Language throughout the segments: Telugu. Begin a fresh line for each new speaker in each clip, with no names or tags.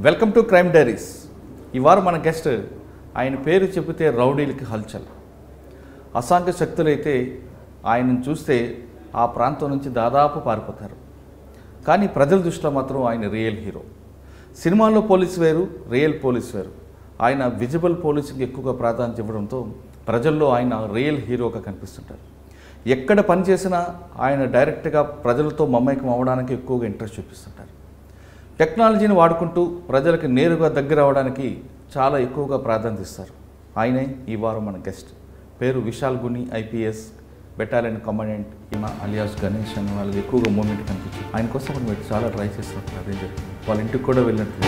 వెల్కమ్ టు క్రైమ్ డైరీస్ ఈ వారం మన గెస్ట్ ఆయన పేరు చెబితే రౌడీలకి హల్చల్ అసాంఘ శక్తులైతే ఆయనను చూస్తే ఆ ప్రాంతం నుంచి దాదాపు పారిపోతారు కానీ ప్రజల దృష్టిలో మాత్రం ఆయన రియల్ హీరో సినిమాల్లో పోలీస్ వేరు రియల్ పోలీస్ వేరు ఆయన విజిబుల్ పోలీసింగ్ ఎక్కువగా ప్రాధాన్యత ఇవ్వడంతో ప్రజల్లో ఆయన రియల్ హీరోగా కనిపిస్తుంటారు ఎక్కడ పని చేసినా ఆయన డైరెక్ట్గా ప్రజలతో మమైకం అవ్వడానికి ఎక్కువగా ఇంట్రెస్ట్ చూపిస్తుంటారు టెక్నాలజీని వాడుకుంటూ ప్రజలకు నేరుగా దగ్గర అవడానికి చాలా ఎక్కువగా ప్రాధాన్యత ఇస్తారు ఆయనే ఈ వారం మన గెస్ట్ పేరు Vishal Guni IPS battalion commandant ఈమ అలియాస్ గణేష్ అని వాళ్ళకి ఎక్కువగా మూమెంట్ కనిపించింది ఆయన కోసం మనం మీరు చాలా ట్రై చేస్తున్నట్టు అదే జరిగింది వాళ్ళ ఇంటికి కూడా వెళ్ళినట్టు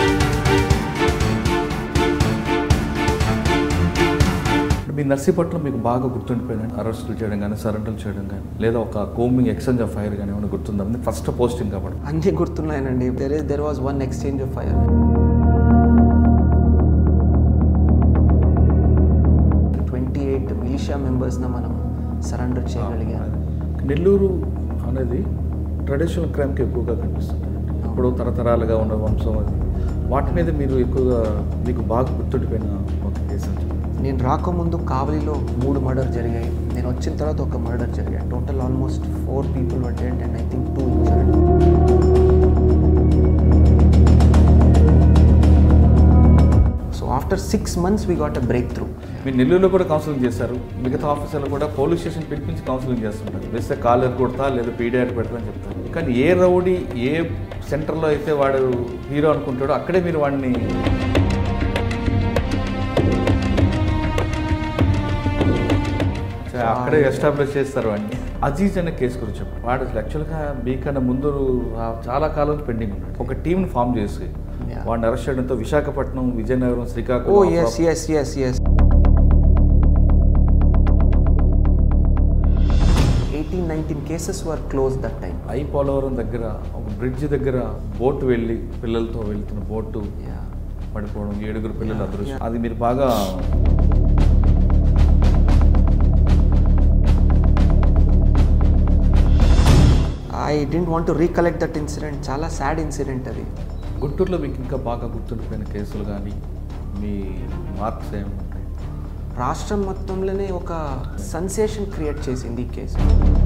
మీ నర్సీపట్నం మీకు బాగా గుర్తుండిపోయిన అరెస్టులు చేయడం కానీ సరెండర్లు చేయడం కానీ లేదా ఒక కోమింగ్ ఎక్స్చేంజ్ ఆఫ్ ఫైర్ కానీ ఏమైనా గుర్తుందా ఫస్ట్ పోస్టింగ్ కాబట్టి
అన్నీ గుర్తున్నాయనండి there is there was one exchange of fire twenty eight militia మెంబర్స్న మనం సరెండర్ చేయగలిగాం
నెల్లూరు అనేది ట్రెడిషనల్ క్రైమ్కి ఎక్కువగా కనిపిస్తుంది ఇప్పుడు తరతరాలుగా ఉన్న వంశం అది వాటి మీద మీరు ఎక్కువగా మీకు బాగా గుర్తుండిపోయిన ఒక కేసు అని చెప్పండి.
నేను రాకముందు కావలిలో మూడు మర్డర్ జరిగాయి నేను వచ్చిన తర్వాత ఒక మర్డర్ జరిగాయి total almost four people were dead and I think two injured so after six months we got a breakthrough
మీరు నెల్లూరులో కూడా కౌన్సిలింగ్ చేశారు మిగతా ఆఫీసర్లు కూడా పోలీస్ స్టేషన్ పిలిపించి కౌన్సిలింగ్ చేస్తుంటారు వేస్తే కాలర్ కొడతా లేదా పీడియాట్ పెడతా అని చెప్తారు కానీ ఏ రౌడీ ఏ సెంటర్లో అయితే వాడు హీరో అనుకుంటాడో అక్కడే మీరు వాడిని అక్కడే ఎస్టాబ్లిష్ చేస్తారు వాడిని అజీజ్ అనే కేసు గురించి చెప్పండి వాడు యాక్చువల్గా మీకన్నా ముందు ఆ చాలా కాలం పెండింగ్ ఉన్నాడు ఒక టీంని ఫామ్ చేసి
Yeah.
వాడిని అరెస్ట్ చేయడంతో విశాఖపట్నం విజయనగరం
ఓ
Srikakulam
yes yes yes yes eighteen nineteen cases were close that time
I Polavaram దగ్గర ఒక బ్రిడ్జ్ దగ్గర బోటు వెళ్ళి పిల్లలతో వెళ్తున్న బోటు పడిపోవడం ఏడుగురు పిల్లలు అదృష్టం అది మీరు బాగా
I dent want to recollect that incident చాలా సాడ్ ఇన్సిడెంట్ అది
గుంటూరులో మీకు ఇంకా బాగా గుర్తుండిపోయిన కేసులు కానీ మీ మార్క్స్ ఏమి ఉంటాయి
రాష్ట్రం మొత్తంలోనే ఒక సెన్సేషన్ క్రియేట్ చేసింది ఈ case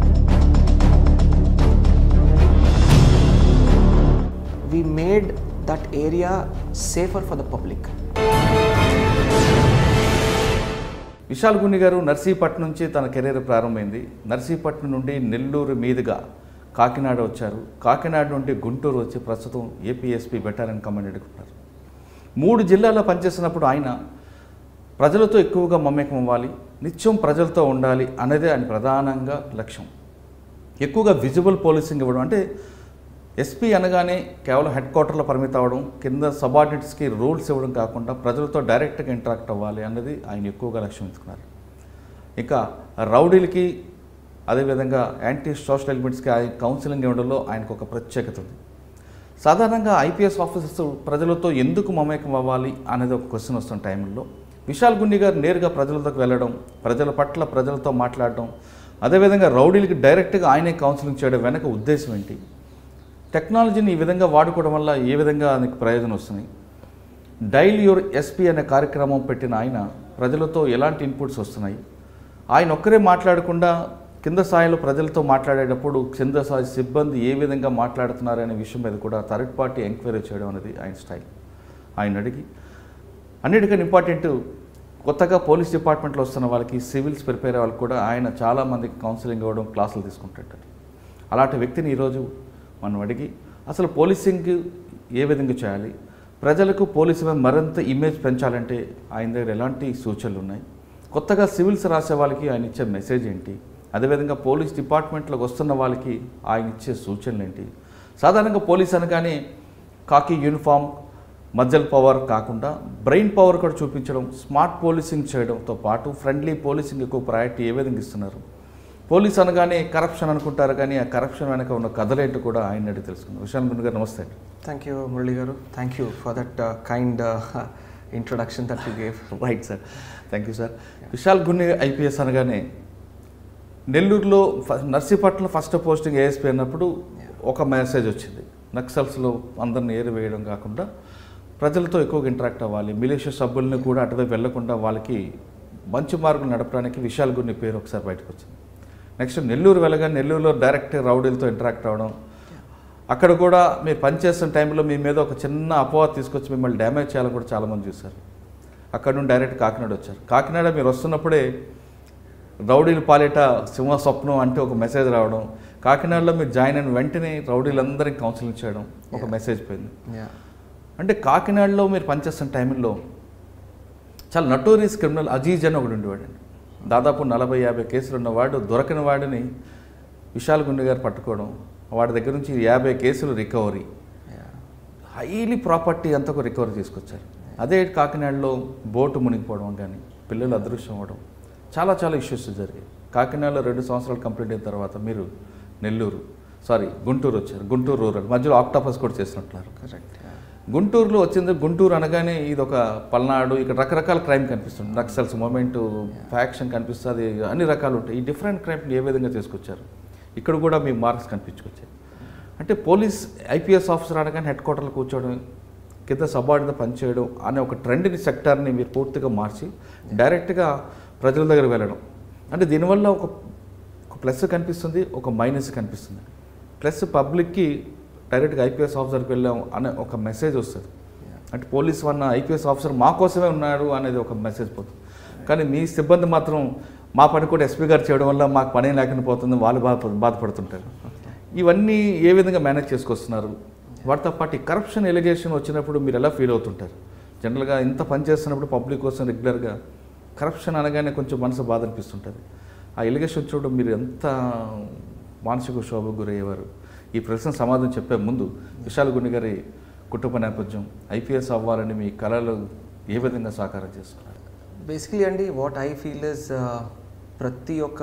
we made that area safer for the public
Vishal Guni గారు నర్సీపట్నం నుంచి తన కెరీర్ ప్రారంభమైంది నర్సీపట్నం నుండి నెల్లూరు మీదుగా కాకినాడ వచ్చారు కాకినాడ నుండి గుంటూరు వచ్చి ప్రస్తుతం ఏపీఎస్పీ బెటాలియన్ కమాండెంట్గా ఉన్నారు మూడు జిల్లాల్లో పనిచేసినప్పుడు ఆయన ప్రజలతో ఎక్కువగా మమేకం అవ్వాలి నిత్యం ప్రజలతో ఉండాలి అనేది ఆయన ప్రధానంగా లక్ష్యం ఎక్కువగా విజిబుల్ పోలీసింగ్ ఇవ్వడం అంటే ఎస్పీ అనగానే కేవలం హెడ్ క్వార్టర్లో పరిమితం అవ్వడం కింద సబార్డినేట్స్కి రూల్స్ ఇవ్వడం కాకుండా ప్రజలతో డైరెక్ట్గా ఇంటరాక్ట్ అవ్వాలి అన్నది ఆయన ఎక్కువగా లక్ష్యం ఉంచుకున్నారు ఇంకా రౌడీలకి అదేవిధంగా యాంటీ సోషల్ ఎలిమెంట్స్కి ఆయన కౌన్సిలింగ్ ఇవ్వడంలో ఆయనకు ఒక ప్రత్యేకత ఉంది సాధారణంగా ఐపీఎస్ ఆఫీసర్స్ ప్రజలతో ఎందుకు మమేకం అవ్వాలి అనేది ఒక క్వశ్చన్ వస్తున్న టైంలో విశాల్ గున్ని గారు నేరుగా ప్రజలతోకి వెళ్ళడం ప్రజల పట్ల ప్రజలతో మాట్లాడడం అదేవిధంగా రౌడీలకి డైరెక్ట్గా ఆయనే కౌన్సిలింగ్ చేయడం వెనక ఉద్దేశం ఏంటి టెక్నాలజీని ఈ విధంగా వాడుకోవడం వల్ల ఏ విధంగా ఆయనకు ప్రయోజనం వస్తున్నాయి డైల్ యువర్ ఎస్పీ అనే కార్యక్రమం పెట్టిన ఆయన ప్రజలతో ఎలాంటి ఇన్పుట్స్ వస్తున్నాయి ఆయన ఒక్కరే మాట్లాడకుండా కింద స్థాయిలో ప్రజలతో మాట్లాడేటప్పుడు కింద స్థాయి సిబ్బంది ఏ విధంగా మాట్లాడుతున్నారు అనే విషయం మీద కూడా థర్డ్ పార్టీ ఎంక్వైరీ చేయడం అనేది ఆయన స్టైల్ ఆయన అడిగి అన్నిటికన్నా ఇంపార్టెంట్ కొత్తగా పోలీస్ డిపార్ట్మెంట్లో వస్తున్న వాళ్ళకి సివిల్స్ ప్రిపేర్ అయ్యే వాళ్ళకి కూడా ఆయన చాలామందికి కౌన్సిలింగ్ ఇవ్వడం క్లాసులు తీసుకుంటుంటారు అలాంటి వ్యక్తిని ఈరోజు మనం అడిగి అసలు పోలీసింగ్ ఏ విధంగా చేయాలి ప్రజలకు పోలీసు మీద మరింత ఇమేజ్ పెంచాలంటే ఆయన దగ్గర ఎలాంటి సూచనలు ఉన్నాయి కొత్తగా సివిల్స్ రాసే వాళ్ళకి ఆయన ఇచ్చే మెసేజ్ ఏంటి అదేవిధంగా పోలీస్ డిపార్ట్మెంట్లోకి వస్తున్న వాళ్ళకి ఆయన ఇచ్చే సూచనలు ఏంటి సాధారణంగా పోలీస్ అనగానే కాకి యూనిఫామ్ మజ్జల్ పవర్ కాకుండా బ్రెయిన్ పవర్ కూడా చూపించడం స్మార్ట్ పోలీసింగ్ చేయడంతో పాటు ఫ్రెండ్లీ పోలీసింగ్ ఎక్కువ ప్రయారిటీ ఏ విధంగా ఇస్తున్నారు పోలీస్ అనగానే కరప్షన్ అనుకుంటారు కానీ ఆ కరప్షన్ వెనక ఉన్న కథలేంటో కూడా ఆయన అడిగి తెలుసుకున్నాం విశాల్ గుండు గారు నమస్తే అండి
థ్యాంక్ యూ మురళి గారు thank you for that kind introduction that you gave
right sir thank you sir Vishal Guni IPS అనగానే నెల్లూరులో ఫ- నర్సీపట్నంలో ఫస్ట్ పోస్టింగ్ ఏఎస్పీ అన్నప్పుడు ఒక మెసేజ్ వచ్చింది నక్సల్స్లో అందరిని ఏరివేయడం కాకుండా ప్రజలతో ఎక్కువగా ఇంటరాక్ట్ అవ్వాలి మిలిషియా సభ్యుల్ని కూడా అటువైపు వెళ్లకుండా వాళ్ళకి మంచి మార్గం నడపడానికి విశాల్ గురిని పేరు ఒకసారి బయటకు వచ్చింది నెక్స్ట్ నెల్లూరు వెళ్ళగా నెల్లూరులో డైరెక్ట్ రౌడీలతో ఇంటరాక్ట్ అవ్వడం అక్కడ కూడా మీరు పనిచేస్తున్న టైంలో మీ మీద ఒక చిన్న అపవాదం తీసుకొచ్చి మిమ్మల్ని డ్యామేజ్ చేయాలని కూడా చాలామంది చూశారు అక్కడ నుండి డైరెక్ట్ కాకినాడ వచ్చారు కాకినాడ మీరు వస్తున్నప్పుడే రౌడీలు పాలిట సింహ స్వప్నం అంటే ఒక మెసేజ్ రావడం కాకినాడలో మీరు జాయిన్ అయిన వెంటనే రౌడీలందరికీ కౌన్సిలింగ్ చేయడం ఒక మెసేజ్ పోయింది
యా
అంటే కాకినాడలో మీరు పనిచేస్తున్న టైంలో చాలా నటోరియస్ క్రిమినల్ అజీజ్ అని ఒకడు ఉండేవాడండి దాదాపు నలభై యాభై కేసులు ఉన్నవాడు దొరకని వాడిని విశాల్ గుండె గారు పట్టుకోవడం వాడి దగ్గర నుంచి యాభై కేసులు రికవరీ
యా
హైలీ ప్రాపర్టీ అంతా ఒక రికవరీ తీసుకొచ్చారు అదే కాకినాడలో బోటు మునిగిపోవడం కానీ పిల్లలు అదృశ్యం అవ్వడం చాలా చాలా ఇష్యూస్ జరిగాయి కాకినాడలో రెండు సంవత్సరాలు కంప్లీట్ అయిన తర్వాత మీరు నెల్లూరు సారీ గుంటూరు వచ్చారు గుంటూరు రూరల్ మధ్యలో ఆక్టాపస్ కూడా చేసినట్లున్నారు
కరెక్ట్
గుంటూరులో వచ్చింది గుంటూరు అనగానే ఇది ఒక పల్నాడు ఇక్కడ రకరకాల క్రైమ్ కనిపిస్తుంది నక్సల్స్ మూమెంట్ ఫ్యాక్షన్ కనిపిస్తుంది అన్ని రకాలు ఉంటాయి ఈ డిఫరెంట్ క్రైమ్ని ఏ విధంగా తీసుకొచ్చారు ఇక్కడ కూడా మీ మార్క్స్ కనిపించుకొచ్చాయి అంటే పోలీస్ ఐపీఎస్ ఆఫీసర్ అనగానే హెడ్ క్వార్టర్లో కూర్చోవడం కింద సబార్డిన పనిచేయడం అనే ఒక ట్రెండ్ని సెక్టార్ని మీరు పూర్తిగా మార్చి డైరెక్ట్గా ప్రజల దగ్గర వెళ్ళడం అంటే దీనివల్ల ఒక ఒక ప్లస్ కనిపిస్తుంది ఒక మైనస్ కనిపిస్తుంది ప్లస్ పబ్లిక్కి డైరెక్ట్గా ఐపీఎస్ ఆఫీసర్కి వెళ్ళాం అనే ఒక మెసేజ్ వస్తుంది అంటే పోలీస్ వన్న ఐపీఎస్ ఆఫీసర్ మా కోసమే ఉన్నాడు అనేది ఒక మెసేజ్ పోతుంది కానీ మీ సిబ్బంది మాత్రం మా పని కూడా ఎస్పీ గారు చేయడం వల్ల మాకు పని లేకుండా పోతుంది వాళ్ళు బాధ బాధపడుతుంటారు ఇవన్నీ ఏ విధంగా మేనేజ్ చేసుకొస్తున్నారు వాటితో పాటు ఈ కరప్షన్ ఎలిగేషన్ వచ్చినప్పుడు మీరు ఎలా ఫీల్ అవుతుంటారు జనరల్గా ఇంత పని చేస్తున్నప్పుడు పబ్లిక్ కోసం రెగ్యులర్గా కరప్షన్ అనగానే కొంచెం మనసు బాధ అనిపిస్తుంటుంది ఆ ఎలిగేషన్ చూడడం మీరు ఎంత మానసిక శోభకు గురయ్యేవారు ఈ ప్రశ్న సమాధానం చెప్పే ముందు విశాల్ గుండె గారి కుటుంబ నేపథ్యం ఐపీఎస్ అవ్వాలని మీ కళలు ఏ విధంగా సాకారం చేసుకున్నారు
బేసిక్లీ అండి వాట్ ఐ ఫీల్ ఇస్ ప్రతి ఒక్క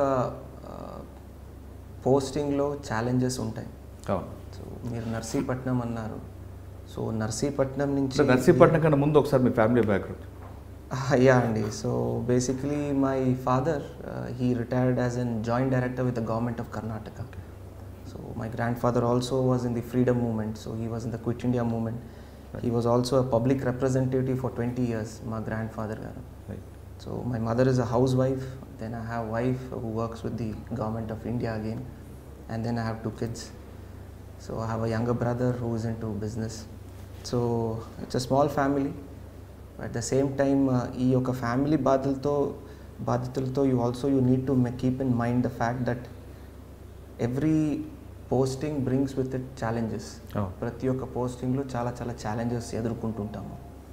పోస్టింగ్లో ఛాలెంజెస్ ఉంటాయి
అవును
సో మీరు నర్సీపట్నం అన్నారు సో నర్సీపట్నం నుంచి
అంటే నర్సీపట్నం కన్నా ముందు ఒకసారి మీ ఫ్యామిలీ బ్యాక్గ్రౌండ్
యా అండి so basically my father he retired as an joint director with the government of Karnataka so my grandfather also was in the freedom movement so he was in the quit India movement he was also a public representative for twenty years మా గ్రాండ్ ఫాదర్ గారు So my mother is a housewife. Then I have wife who works with the government of India again, and then I have two kids. So I have a younger brother who is into business. So it's a small family. At the same time, uh, ఈ యొక్క ఫ్యామిలీ బాధలతో బాధితులతో you also you need to keep in mind the fact that every posting brings with it challenges
Oh.
ప్రతి ఒక్క పోస్టింగ్లో చాలా చాలా ఛాలెంజెస్ ఎదుర్కొంటుంటాము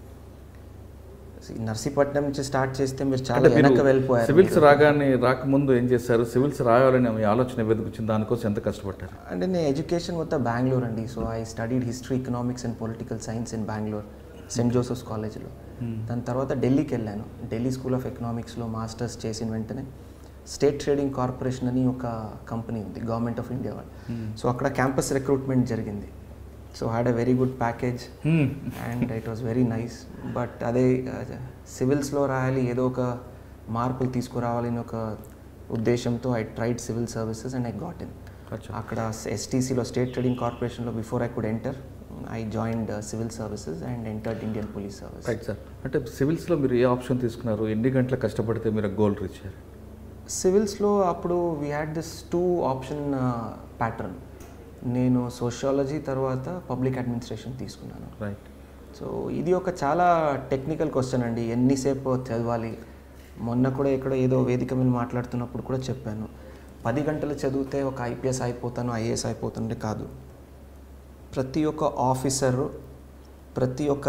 See, నర్సీపట్నం నుంచి స్టార్ట్ చేస్తే మీరు చాలా
అంటే
వెనక
మీరు
వెళ్ళిపోయారు
సివిల్స్
మీరు.
రాగానే రాకముందు ఏం చేశారు సివిల్స్ రాయాలని మీ ఆలోచన ఏదైతే వచ్చింది దానికోసం ఎంత కష్టపడ్డారు
అంటే నేను ఎడ్యుకేషన్ మొత్తం బెంగళూరు అండి so I studied history economics and political science in Bengaluru Saint Joseph's కాలేజ్లో దాని తర్వాత ఢిల్లీకి వెళ్ళాను ఢిల్లీ స్కూల్ ఆఫ్ ఎకనామిక్స్లో మాస్టర్స్ చేసిన వెంటనే స్టేట్ ట్రేడింగ్ కార్పొరేషన్ అని ఒక కంపెనీ ఉంది గవర్నమెంట్ ఆఫ్ ఇండియా వాళ్ళు సో అక్కడ క్యాంపస్ రిక్రూట్మెంట్ జరిగింది so had a very good package
Hmm.
And it was very nice but అదే సివిల్స్లో రాయాలి ఏదో ఒక మార్పులు తీసుకురావాలని ఒక ఉద్దేశంతో I tried civil services and I got in
అచ్చా.
అక్కడ ఎస్టీసీలో స్టేట్ ట్రేడింగ్ కార్పొరేషన్లో before I could enter I joined civil services and entered Indian police service
right sir అంటే సివిల్స్లో మీరు ఏ ఆప్షన్ తీసుకున్నారు ఎన్ని గంటలు కష్టపడితే మీరు గోల్ రీచ్ అయ్యారు
సివిల్స్లో అప్పుడు we had this two option pattern నేను సోషియాలజీ తర్వాత పబ్లిక్ అడ్మినిస్ట్రేషన్ తీసుకున్నాను
రైట్
సో ఇది ఒక చాలా టెక్నికల్ క్వశ్చన్ అండి ఎన్నిసేపు చదవాలి మొన్న కూడా ఇక్కడ ఏదో వేదిక మీద మాట్లాడుతున్నప్పుడు కూడా చెప్పాను పది గంటలు చదివితే ఒక ఐపీఎస్ అయిపోతాను ఐఏఎస్ అయిపోతుంటే కాదు ప్రతి ఒక్క ఆఫీసరు ప్రతి ఒక్క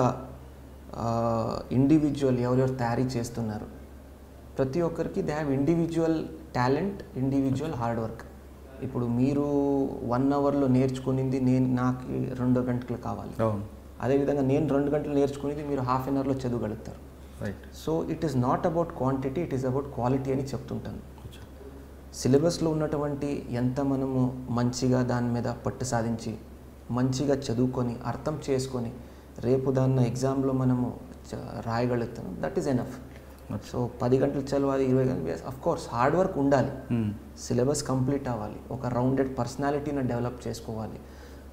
ఇండివిజువల్ ఎవరెవరు తయారీ చేస్తున్నారు ప్రతి ఒక్కరికి they have individual talent individual hard work ఇప్పుడు మీరు వన్ అవర్లో నేర్చుకునింది నేను నాకు రెండు గంటలు కావాలి
అవును
అదేవిధంగా నేను రెండు గంటలు నేర్చుకునేది మీరు హాఫ్ అన్ అవర్లో చదవగలుగుతారు
right
so it is not about quantity it is about quality అని చెప్తుంటాను సిలబస్లో ఉన్నటువంటి ఎంత మనము మంచిగా దాని మీద పట్టు సాధించి మంచిగా చదువుకొని అర్థం చేసుకొని రేపు దాన్న ఎగ్జామ్లో మనము చ- రాయగలుగుతాం దట్ ఈస్ ఎనఫ్ సో పది గంటలు చదవాలి ఇరవై గంటలు అఫ్ కోర్స్ హార్డ్ వర్క్ ఉండాలి సిలబస్ కంప్లీట్ అవ్వాలి ఒక రౌండెడ్ పర్సనాలిటీని డెవలప్ చేసుకోవాలి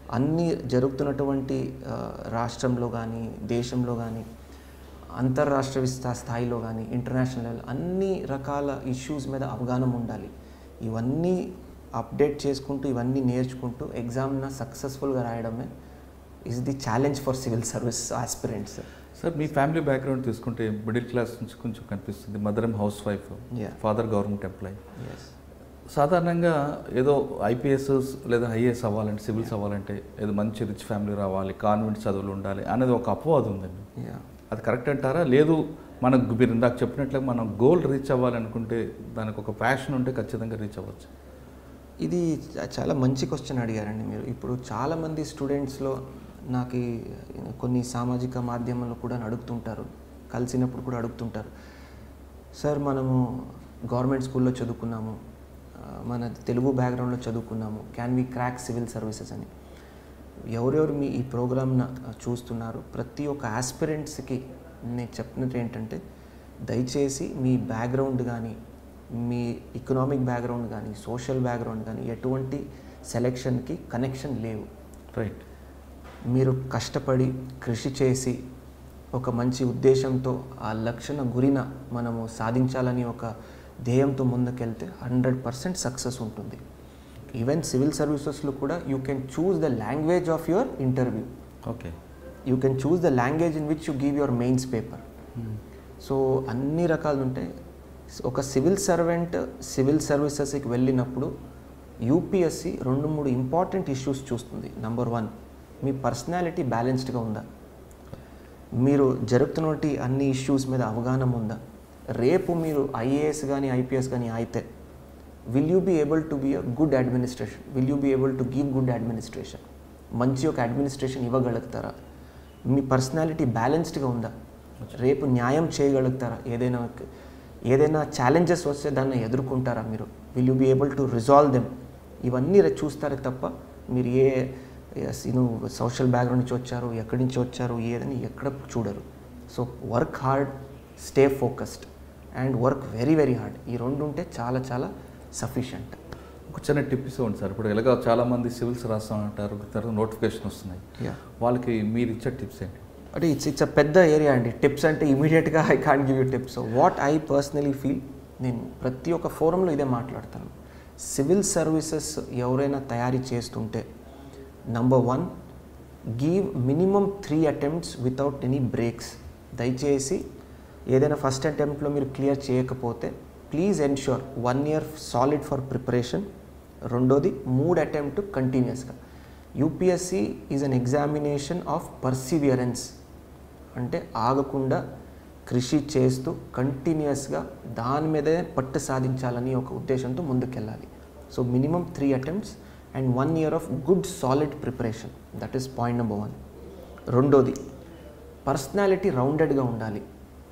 అన్ని జరుగుతున్నటువంటి ఆ, రాష్ట్రంలో కానీ దేశంలో కానీ అంతర్రాష్ట్ర విస్తా స్థాయిలో కానీ ఇంటర్నేషనల్ లెవెల్ అన్ని రకాల ఇష్యూస్ మీద అవగాహన ఉండాలి ఇవన్నీ అప్డేట్ చేసుకుంటూ ఇవన్నీ నేర్చుకుంటూ ఎగ్జామ్న సక్సెస్ఫుల్గా రాయడమే is the challenge for civil service aspirants
sir మీ ఫ్యామిలీ బ్యాక్గ్రౌండ్ తీసుకుంటే మిడిల్ క్లాస్ నుంచి కొంచెం కనిపిస్తుంది మదర్ ఏం housewife
Yeah.
Father government employee
yes
సాధారణంగా ఏదో ఐపీఎస్ లేదా ఐఏఎస్ అవ్వాలంటే సివిల్స్ అవ్వాలంటే ఏదో మంచి రిచ్ ఫ్యామిలీ రావాలి కాన్వెంట్ చదువులు ఉండాలి అనేది ఒక అపవాదం ఉందండి
యా
అది కరెక్ట్ అంటారా లేదు మనకు మీరు ఇందాక చెప్పినట్లుగా మనం గోల్ రీచ్ అవ్వాలనుకుంటే దానికి ఒక ప్యాషన్ ఉంటే ఖచ్చితంగా రీచ్ అవ్వచ్చు
ఇది చా- చాలా మంచి క్వశ్చన్ అడిగారండి మీరు ఇప్పుడు చాలామంది స్టూడెంట్స్లో నాకు ఈ కొన్ని సామాజిక మాధ్యమాల్లో కూడా అడుగుతుంటారు కలిసినప్పుడు కూడా అడుగుతుంటారు సార్ మనము గవర్నమెంట్ స్కూల్లో చదువుకున్నాము ఆ, మన తెలుగు బ్యాక్గ్రౌండ్లో చదువుకున్నాము can we crack civil services అని ఎవరెవరు మీ ఈ ప్రోగ్రామ్ను చూస్తున్నారు ప్రతి ఒక్క ఆస్పిరెంట్స్కి నేను చెప్పినట్టు ఏంటంటే దయచేసి మీ బ్యాక్గ్రౌండ్ కానీ మీ ఎకనామిక్ బ్యాక్గ్రౌండ్ కానీ సోషల్ బ్యాక్గ్రౌండ్ కానీ ఎటువంటి సెలెక్షన్కి కనెక్షన్ లేవు
రైట్
మీరు కష్టపడి కృషి చేసి ఒక మంచి ఉద్దేశంతో ఆ లక్షణ గురిన మనము సాధించాలని ఒక ధ్యేయంతో ముందుకెళ్తే హండ్రెడ్ పర్సెంట్ సక్సెస్ ఉంటుంది ఈవెన్ సివిల్ సర్వీసెస్లో కూడా you can choose the language of your interview
okay
you can choose the language in which you give your mains paper so అన్ని రకాలు ఉంటాయి ఒక సివిల్ సర్వెంట్ సివిల్ సర్వీసెస్కి వెళ్ళినప్పుడు యూపీఎస్సి రెండు మూడు ఇంపార్టెంట్ ఇష్యూస్ చూస్తుంది నంబర్ వన్ మీ పర్సనాలిటీ బ్యాలెన్స్డ్గా ఉందా మీరు జరుగుతున్నటువంటి అన్ని ఇష్యూస్ మీద అవగాహన ఉందా రేపు మీరు ఐఏఎస్ కానీ ఐపీఎస్ కానీ అయితే will you be able to be a good administration will you be able to give good administration మంచి ఒక అడ్మినిస్ట్రేషన్ ఇవ్వగలుగుతారా మీ పర్సనాలిటీ బ్యాలెన్స్డ్గా ఉందా రేపు న్యాయం చేయగలుగుతారా ఏదైనా ఒక- ఏదైనా ఛాలెంజెస్ వస్తే దాన్ని ఎదుర్కొంటారా మీరు will you be able to resolve them ఇవన్నీ రే- చూస్తారే తప్ప మీరు ఏ నేను సోషల్ బ్యాక్గ్రౌండ్ నుంచి వచ్చారు ఎక్కడి నుంచి వచ్చారు ఏదని ఎక్కడ చూడరు so work hard stay focused and work very very hard ఈ రెండు ఉంటే చాలా చాలా సఫిషియంట్
ఒక చిన్న టిప్ ఇవ్వండి సార్ ఇప్పుడు ఎలాగ చాలామంది సివిల్స్ రాస్తామంటారు తర్వాత నోటిఫికేషన్ వస్తున్నాయి
యా
వాళ్ళకి మీరు ఇచ్చే టిప్స్ ఏంటి
అంటే ఇట్స్ ఇట్స్ అ పెద్ద ఏరియా అండి టిప్స్ అంటే ఇమీడియట్గా I can't give you tips what I personally feel నేను ప్రతి ఒక్క ఫోరంలో ఇదే మాట్లాడతాను సివిల్ సర్వీసెస్ ఎవరైనా తయారీ చేస్తుంటే number one give minimum three attempts without any breaks దయచేసి ఏదైనా ఫస్ట్ అటెంప్ట్లో మీరు క్లియర్ చేయకపోతే please ensure one year solid for preparation రెండోది మూడు అటెంప్ట్ కంటిన్యూస్గా UPSC is an examination of perseverance అంటే ఆగకుండా కృషి చేస్తూ కంటిన్యూస్గా దాని మీదే పట్టు సాధించాలని ఒక ఉద్దేశంతో ముందుకెళ్ళాలి so minimum three attempts and one year of good solid preparation that is point number one రెండోది పర్సనాలిటీ రౌండెడ్గా ఉండాలి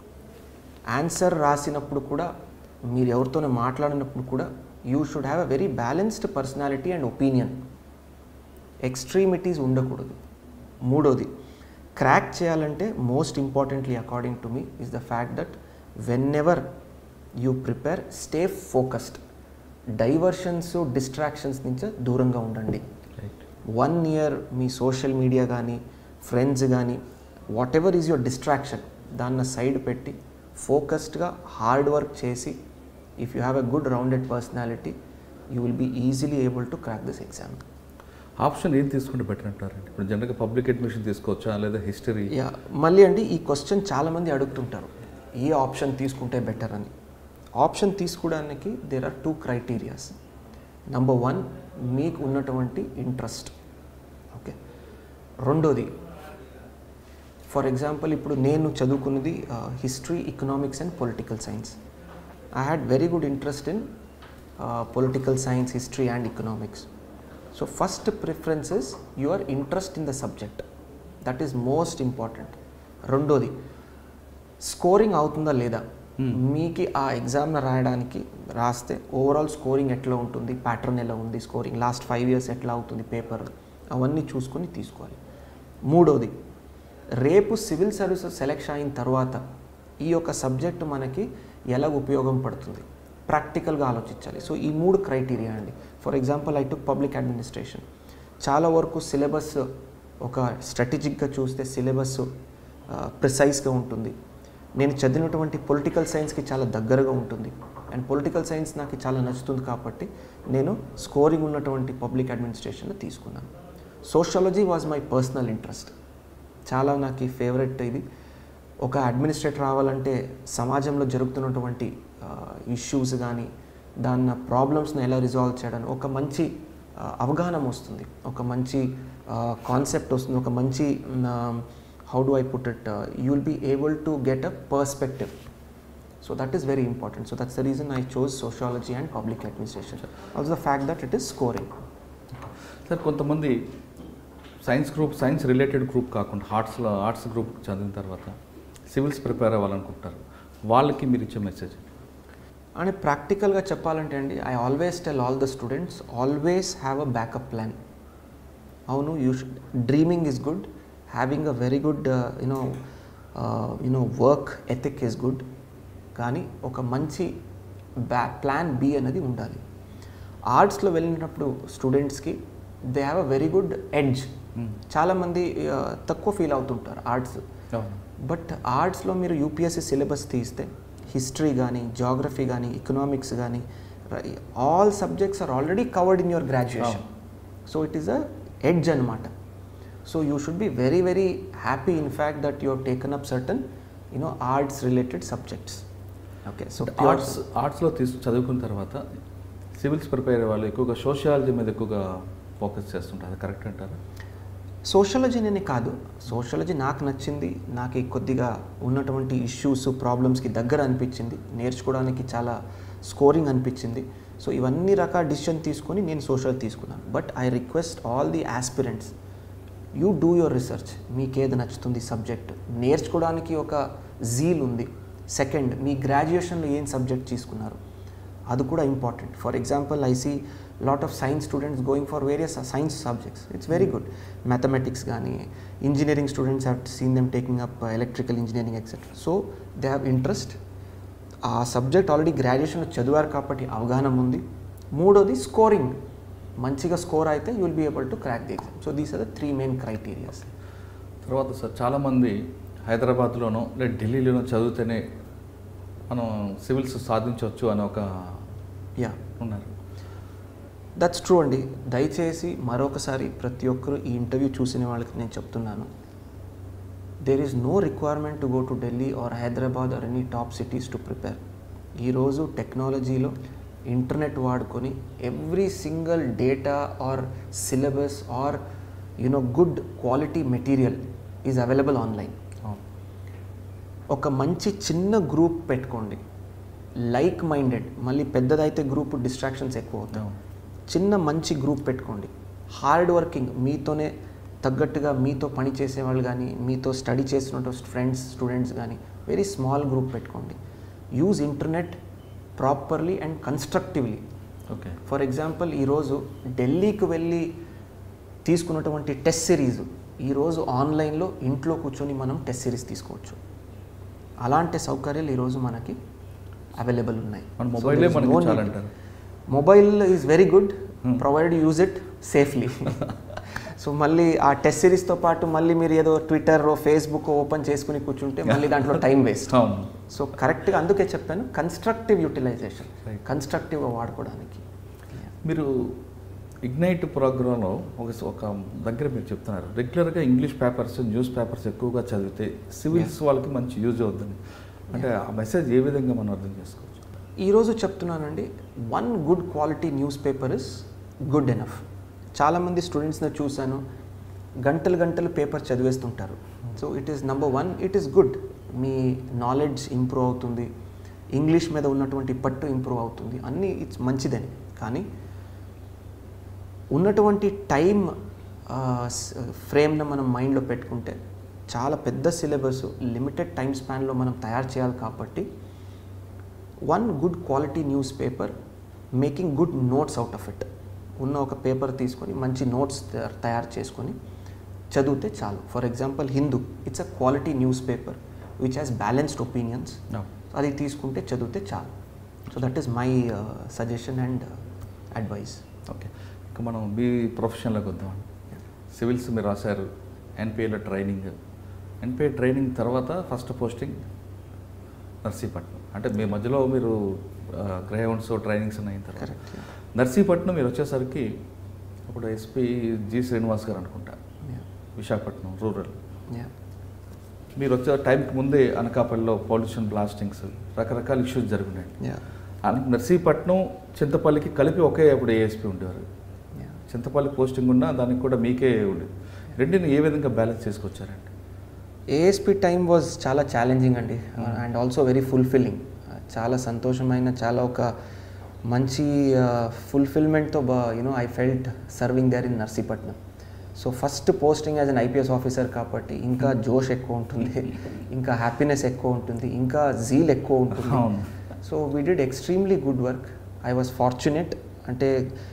ఆన్సర్ రాసినప్పుడు కూడా మీరు ఎవరితోనే మాట్లాడినప్పుడు కూడా you should have a very balanced personality and opinion extremities ఉండకూడదు మూడోది క్రాక్ చేయాలంటే most importantly according to me is the fact that whenever you prepare stay focused diversions distractions నుంచి దూరంగా ఉండండి
రైట్
వన్ ఇయర్ మీ సోషల్ మీడియా కానీ ఫ్రెండ్స్ కానీ whatever is your distraction దాన్ని సైడ్ పెట్టి ఫోకస్డ్గా హార్డ్ వర్క్ చేసి if you have a good rounded personality you will be easily able to crack this exam
option ఏం తీసుకుంటే బెటర్ అంటారండి ఇప్పుడు జనరల్గా పబ్లిక్ అడ్మిషన్ తీసుకోవచ్చా లేదా హిస్టరీ
యా మళ్ళీ అండి ఈ క్వశ్చన్ చాలామంది అడుగుతుంటారు ఏ ఆప్షన్ తీసుకుంటే బెటర్ అని ఆప్షన్ తీసుకోవడానికి there are two criterias number one మీకు ఉన్నటువంటి ఇంట్రెస్ట్ ఓకే రెండోది ఫర్ ఎగ్జాంపుల్ ఇప్పుడు నేను చదువుకున్నది history economics and political science I had very good interest in political science history and economics so first preference is your interest in the subject that is most important రెండోది స్కోరింగ్ అవుతుందా లేదా మీకు ఆ ఎగ్జామ్ను రాయడానికి రాస్తే ఓవరాల్ స్కోరింగ్ ఎట్లా ఉంటుంది ప్యాటర్న్ ఎలా ఉంది స్కోరింగ్ లాస్ట్ ఫైవ్ ఇయర్స్ ఎట్లా అవుతుంది పేపర్ అవన్నీ చూసుకొని తీసుకోవాలి మూడోది రేపు సివిల్ సర్వీసెస్ సెలెక్షన్ అయిన తర్వాత ఈ యొక్క సబ్జెక్ట్ మనకి ఎలా ఉపయోగం పడుతుంది ప్రాక్టికల్గా ఆలోచించాలి సో ఈ మూడు క్రైటీరియా అండి for example I took public administration చాలా వరకు సిలబస్ ఒక స్ట్రాటజిక్గా చూస్తే సిలబస్ ప్రిసైజ్గా ఉంటుంది నేను చదివినటువంటి పొలిటికల్ సైన్స్కి చాలా దగ్గరగా ఉంటుంది అండ్ పొలిటికల్ సైన్స్ నాకు చాలా నచ్చుతుంది కాబట్టి నేను స్కోరింగ్ ఉన్నటువంటి పబ్లిక్ అడ్మినిస్ట్రేషన్లో తీసుకున్నాను sociology was my personal interest చాలా నాకు ఫేవరెట్ ఇది ఒక అడ్మినిస్ట్రేటర్ రావాలంటే సమాజంలో జరుగుతున్నటువంటి ఇష్యూస్ కానీ దాని ప్రాబ్లమ్స్ని ఎలా రిజాల్వ్ చేయడానికి ఒక మంచి ఆ, అవగాహన వస్తుంది ఒక మంచి కాన్సెప్ట్ వస్తుంది ఒక మంచి how do I put it you will be able to get a perspective so that is very important so that's the reason I chose sociology and public administration also the fact that it is scoring
sir కొంతమంది science group science related group కాకుండా ఆర్ట్స్లో ఆర్ట్స్ గ్రూప్ చదివిన తర్వాత సివిల్స్ ప్రిపేర్ అవ్వాలనుకుంటారు వాళ్ళకి మీరు ఇచ్చే మెసేజ్
అని ప్రాక్టికల్గా చెప్పాలంటే అండి I always tell all the students always have a backup plan అవును you should dreaming is good having a very good you know you know work ethic is good కానీ ఒక మంచి బ్యా ప్లాన్ బి అనేది ఉండాలి ఆర్ట్స్లో వెళ్ళినప్పుడు స్టూడెంట్స్కి they have a very good edge చాలామంది uh, తక్కువ ఫీల్ అవుతుంటారు ఆర్ట్స్ బట్ ఆర్ట్స్లో మీరు యూపీఎస్సీ సిలబస్ తీస్తే హిస్టరీ కానీ జాగ్రఫీ కానీ ఎకనామిక్స్ కానీ all subjects are already covered in your graduation so it is a edge అనమాట so you should be very very happy in fact that you taken up certain you know arts related subjects okay so
arts ఆర్ట్స్లో తీసు చదువుకున్న తర్వాత సివిల్స్ ప్రిపేర్ అయ్యే వాళ్ళు ఎక్కువగా సోషియాలజీ మీద ఎక్కువగా ఫోకస్ చేస్తుంటారు అది కరెక్ట్ అంటారా
సోషాలజీ నేను కాదు సోషాలజీ నాకు నచ్చింది నాకు కొద్దిగా ఉన్నటువంటి ఇష్యూస్ ప్రాబ్లమ్స్కి దగ్గర అనిపించింది నేర్చుకోవడానికి చాలా స్కోరింగ్ అనిపించింది సో ఇవన్నీ రకాల డిసిషన్ తీసుకొని నేను సోషల్ తీసుకున్నాను but I request all the aspirants you do your research మీకేది నచ్చుతుంది సబ్జెక్ట్ నేర్చుకోవడానికి ఒక జీల్ ఉంది సెకండ్ మీ గ్రాడ్యుయేషన్లో ఏం సబ్జెక్ట్ తీసుకున్నారు అది కూడా important for example I see lot of science students going for various science subjects it's very good mathematics కానీ engineering students have seen them taking up electrical engineering etcetera so they have interest ఆ సబ్జెక్ట్ ఆల్రెడీ గ్రాడ్యుయేషన్లో చదివారు కాబట్టి అవగాహన ఉంది మూడోది స్కోరింగ్ మంచిగా స్కోర్ అయితే you will be able to crack the exam so these are the three main criterias
తర్వాత సార్ చాలామంది హైదరాబాద్లోనో లేదా ఢిల్లీలోనో చదివితేనే మనం సివిల్స్ సాధించవచ్చు అని ఒక
యా
ఉన్నారు
దట్స్ ట్రూ అండి దయచేసి మరొకసారి ప్రతి ఒక్కరు ఈ ఇంటర్వ్యూ చూసిన వాళ్ళకి నేను చెప్తున్నాను there is no requirement to go to Delhi or Hyderabad or any top cities to prepare ఈరోజు టెక్నాలజీలో ఇంటర్నెట్ వాడుకొని every single data or syllabus or you know good quality material is available online
అవును
ఒక మంచి చిన్న గ్రూప్ పెట్టుకోండి లైక్ మైండెడ్ మళ్ళీ పెద్దదైతే గ్రూప్ డిస్ట్రాక్షన్స్ ఎక్కువ అవుతాయి
అవును.
చిన్న మంచి గ్రూప్ పెట్టుకోండి హార్డ్ వర్కింగ్ మీతోనే తగ్గట్టుగా మీతో పని చేసేవాళ్ళు కానీ మీతో స్టడీ చేసినట్టు ఫ్రెండ్స్ స్టూడెంట్స్ కానీ వెరీ స్మాల్ గ్రూప్ పెట్టుకోండి use internet properly and constructively
okay
for example ఈరోజు ఢిల్లీకి వెళ్ళి తీసుకున్నటువంటి టెస్ట్ సిరీస్ ఈరోజు ఆన్లైన్లో ఇంట్లో కూర్చొని మనం టెస్ట్ సిరీస్ తీసుకోవచ్చు అలాంటి సౌకర్యాలు ఈరోజు మనకి అవైలబుల్ ఉన్నాయి
మన మొబైలే మనకి చాలంటారు
mobile is very good
Hmm.
Provide use it safely so మళ్ళీ ఆ టెస్ట్ సిరీస్తో పాటు మళ్ళీ మీరు ఏదో ట్విట్టర్ ఫేస్బుక్ ఓపెన్ చేసుకుని కూర్చుంటే మళ్ళీ దాంట్లో టైం వేస్ట్
అవును
సో కరెక్ట్గా అందుకే చెప్పాను కన్స్ట్రక్టివ్ యూటిలైజేషన్
Right.
కన్స్ట్రక్టివ్గా వాడుకోవడానికి
మీరు ఇగ్నైట్ ప్రోగ్రాంలో ఒక ఒక దగ్గర మీరు చెప్తున్నారు రెగ్యులర్గా ఇంగ్లీష్ పేపర్స్ న్యూస్ పేపర్స్ ఎక్కువగా చదివితే సివిల్స్ వాళ్ళకి మంచి యూజ్ అవుతుంది అంటే ఆ మెసేజ్ ఏ విధంగా మనం అర్థం చేసుకోవచ్చు
ఈరోజు చెప్తున్నానండి one good quality newspaper is good enough చాలామంది స్టూడెంట్స్ని చూశాను గంటలు గంటలు పేపర్ చదివేస్తుంటారు so it is number one it is good మీ నాలెడ్జ్ ఇంప్రూవ్ అవుతుంది ఇంగ్లీష్ మీద ఉన్నటువంటి పట్టు ఇంప్రూవ్ అవుతుంది అన్నీ ఇట్స్ మంచిదని కానీ ఉన్నటువంటి టైం ఫ్రేమ్ను మనం మైండ్లో పెట్టుకుంటే చాలా పెద్ద సిలబస్ లిమిటెడ్ టైం స్పాన్లో మనం తయారు చేయాలి కాబట్టి one good quality newspaper making good notes out of it ఉన్న ఒక పేపర్ తీసుకొని మంచి నోట్స్ తయారు చేసుకొని చదివితే చాలు for example Hindu it's a quality newspaper which has balanced opinions అది తీసుకుంటే చదివితే చాలు so that is my suggestion and advice
okay ఇక మనం బీ ప్రొఫెషన్లోకి వద్దాం సివిల్స్ మీరు రాశారు ఎన్పిఏలో ట్రైనింగ్ ఎన్పిఏ ట్రైనింగ్ తర్వాత ఫస్ట్ పోస్టింగ్ నర్సీపట్నం అంటే మీ మధ్యలో మీరు గ్రహౌండ్స్ ట్రైనింగ్స్ అయిన తర్వాత
కరెక్ట్
నర్సీపట్నం మీరు వచ్చేసరికి అప్పుడు ఎస్పీ జి శ్రీనివాస్ గారు అనుకుంటా విశాఖపట్నం రూరల్ మీరు వచ్చే టైంకి ముందే అనకాపల్లిలో పొల్యూషన్ బ్లాస్టింగ్స్ రకరకాల ఇష్యూస్ జరుగున్నాయి అన- నర్సీపట్నం చింతపల్లికి కలిపి ఒకే అప్పుడు ఏఎస్పీ ఉండేవారు చింతపల్లి పోస్టింగ్ ఉన్నా దానికి కూడా మీకే ఉండేది రెండింటిని ఏ విధంగా బ్యాలెన్స్ చేసుకొచ్చారండి
ఏఎస్పి టైం వాజ్ చాలా ఛాలెంజింగ్ అండి అండ్ ఆల్సో వెరీ ఫుల్ఫిల్లింగ్ చాలా సంతోషమైన చాలా ఒక మంచి ఫుల్ఫిల్మెంట్తో బా you know I felt serving there in Narsipatnam so first posting as an IPS officer కాబట్టి ఇంకా జోష్ ఎక్కువ ఉంటుంది ఇంకా హ్యాపీనెస్ ఎక్కువ ఉంటుంది ఇంకా జీల్ ఎక్కువ ఉంటుంది
అవును.
So we did extremely good work I was fortunate అంటే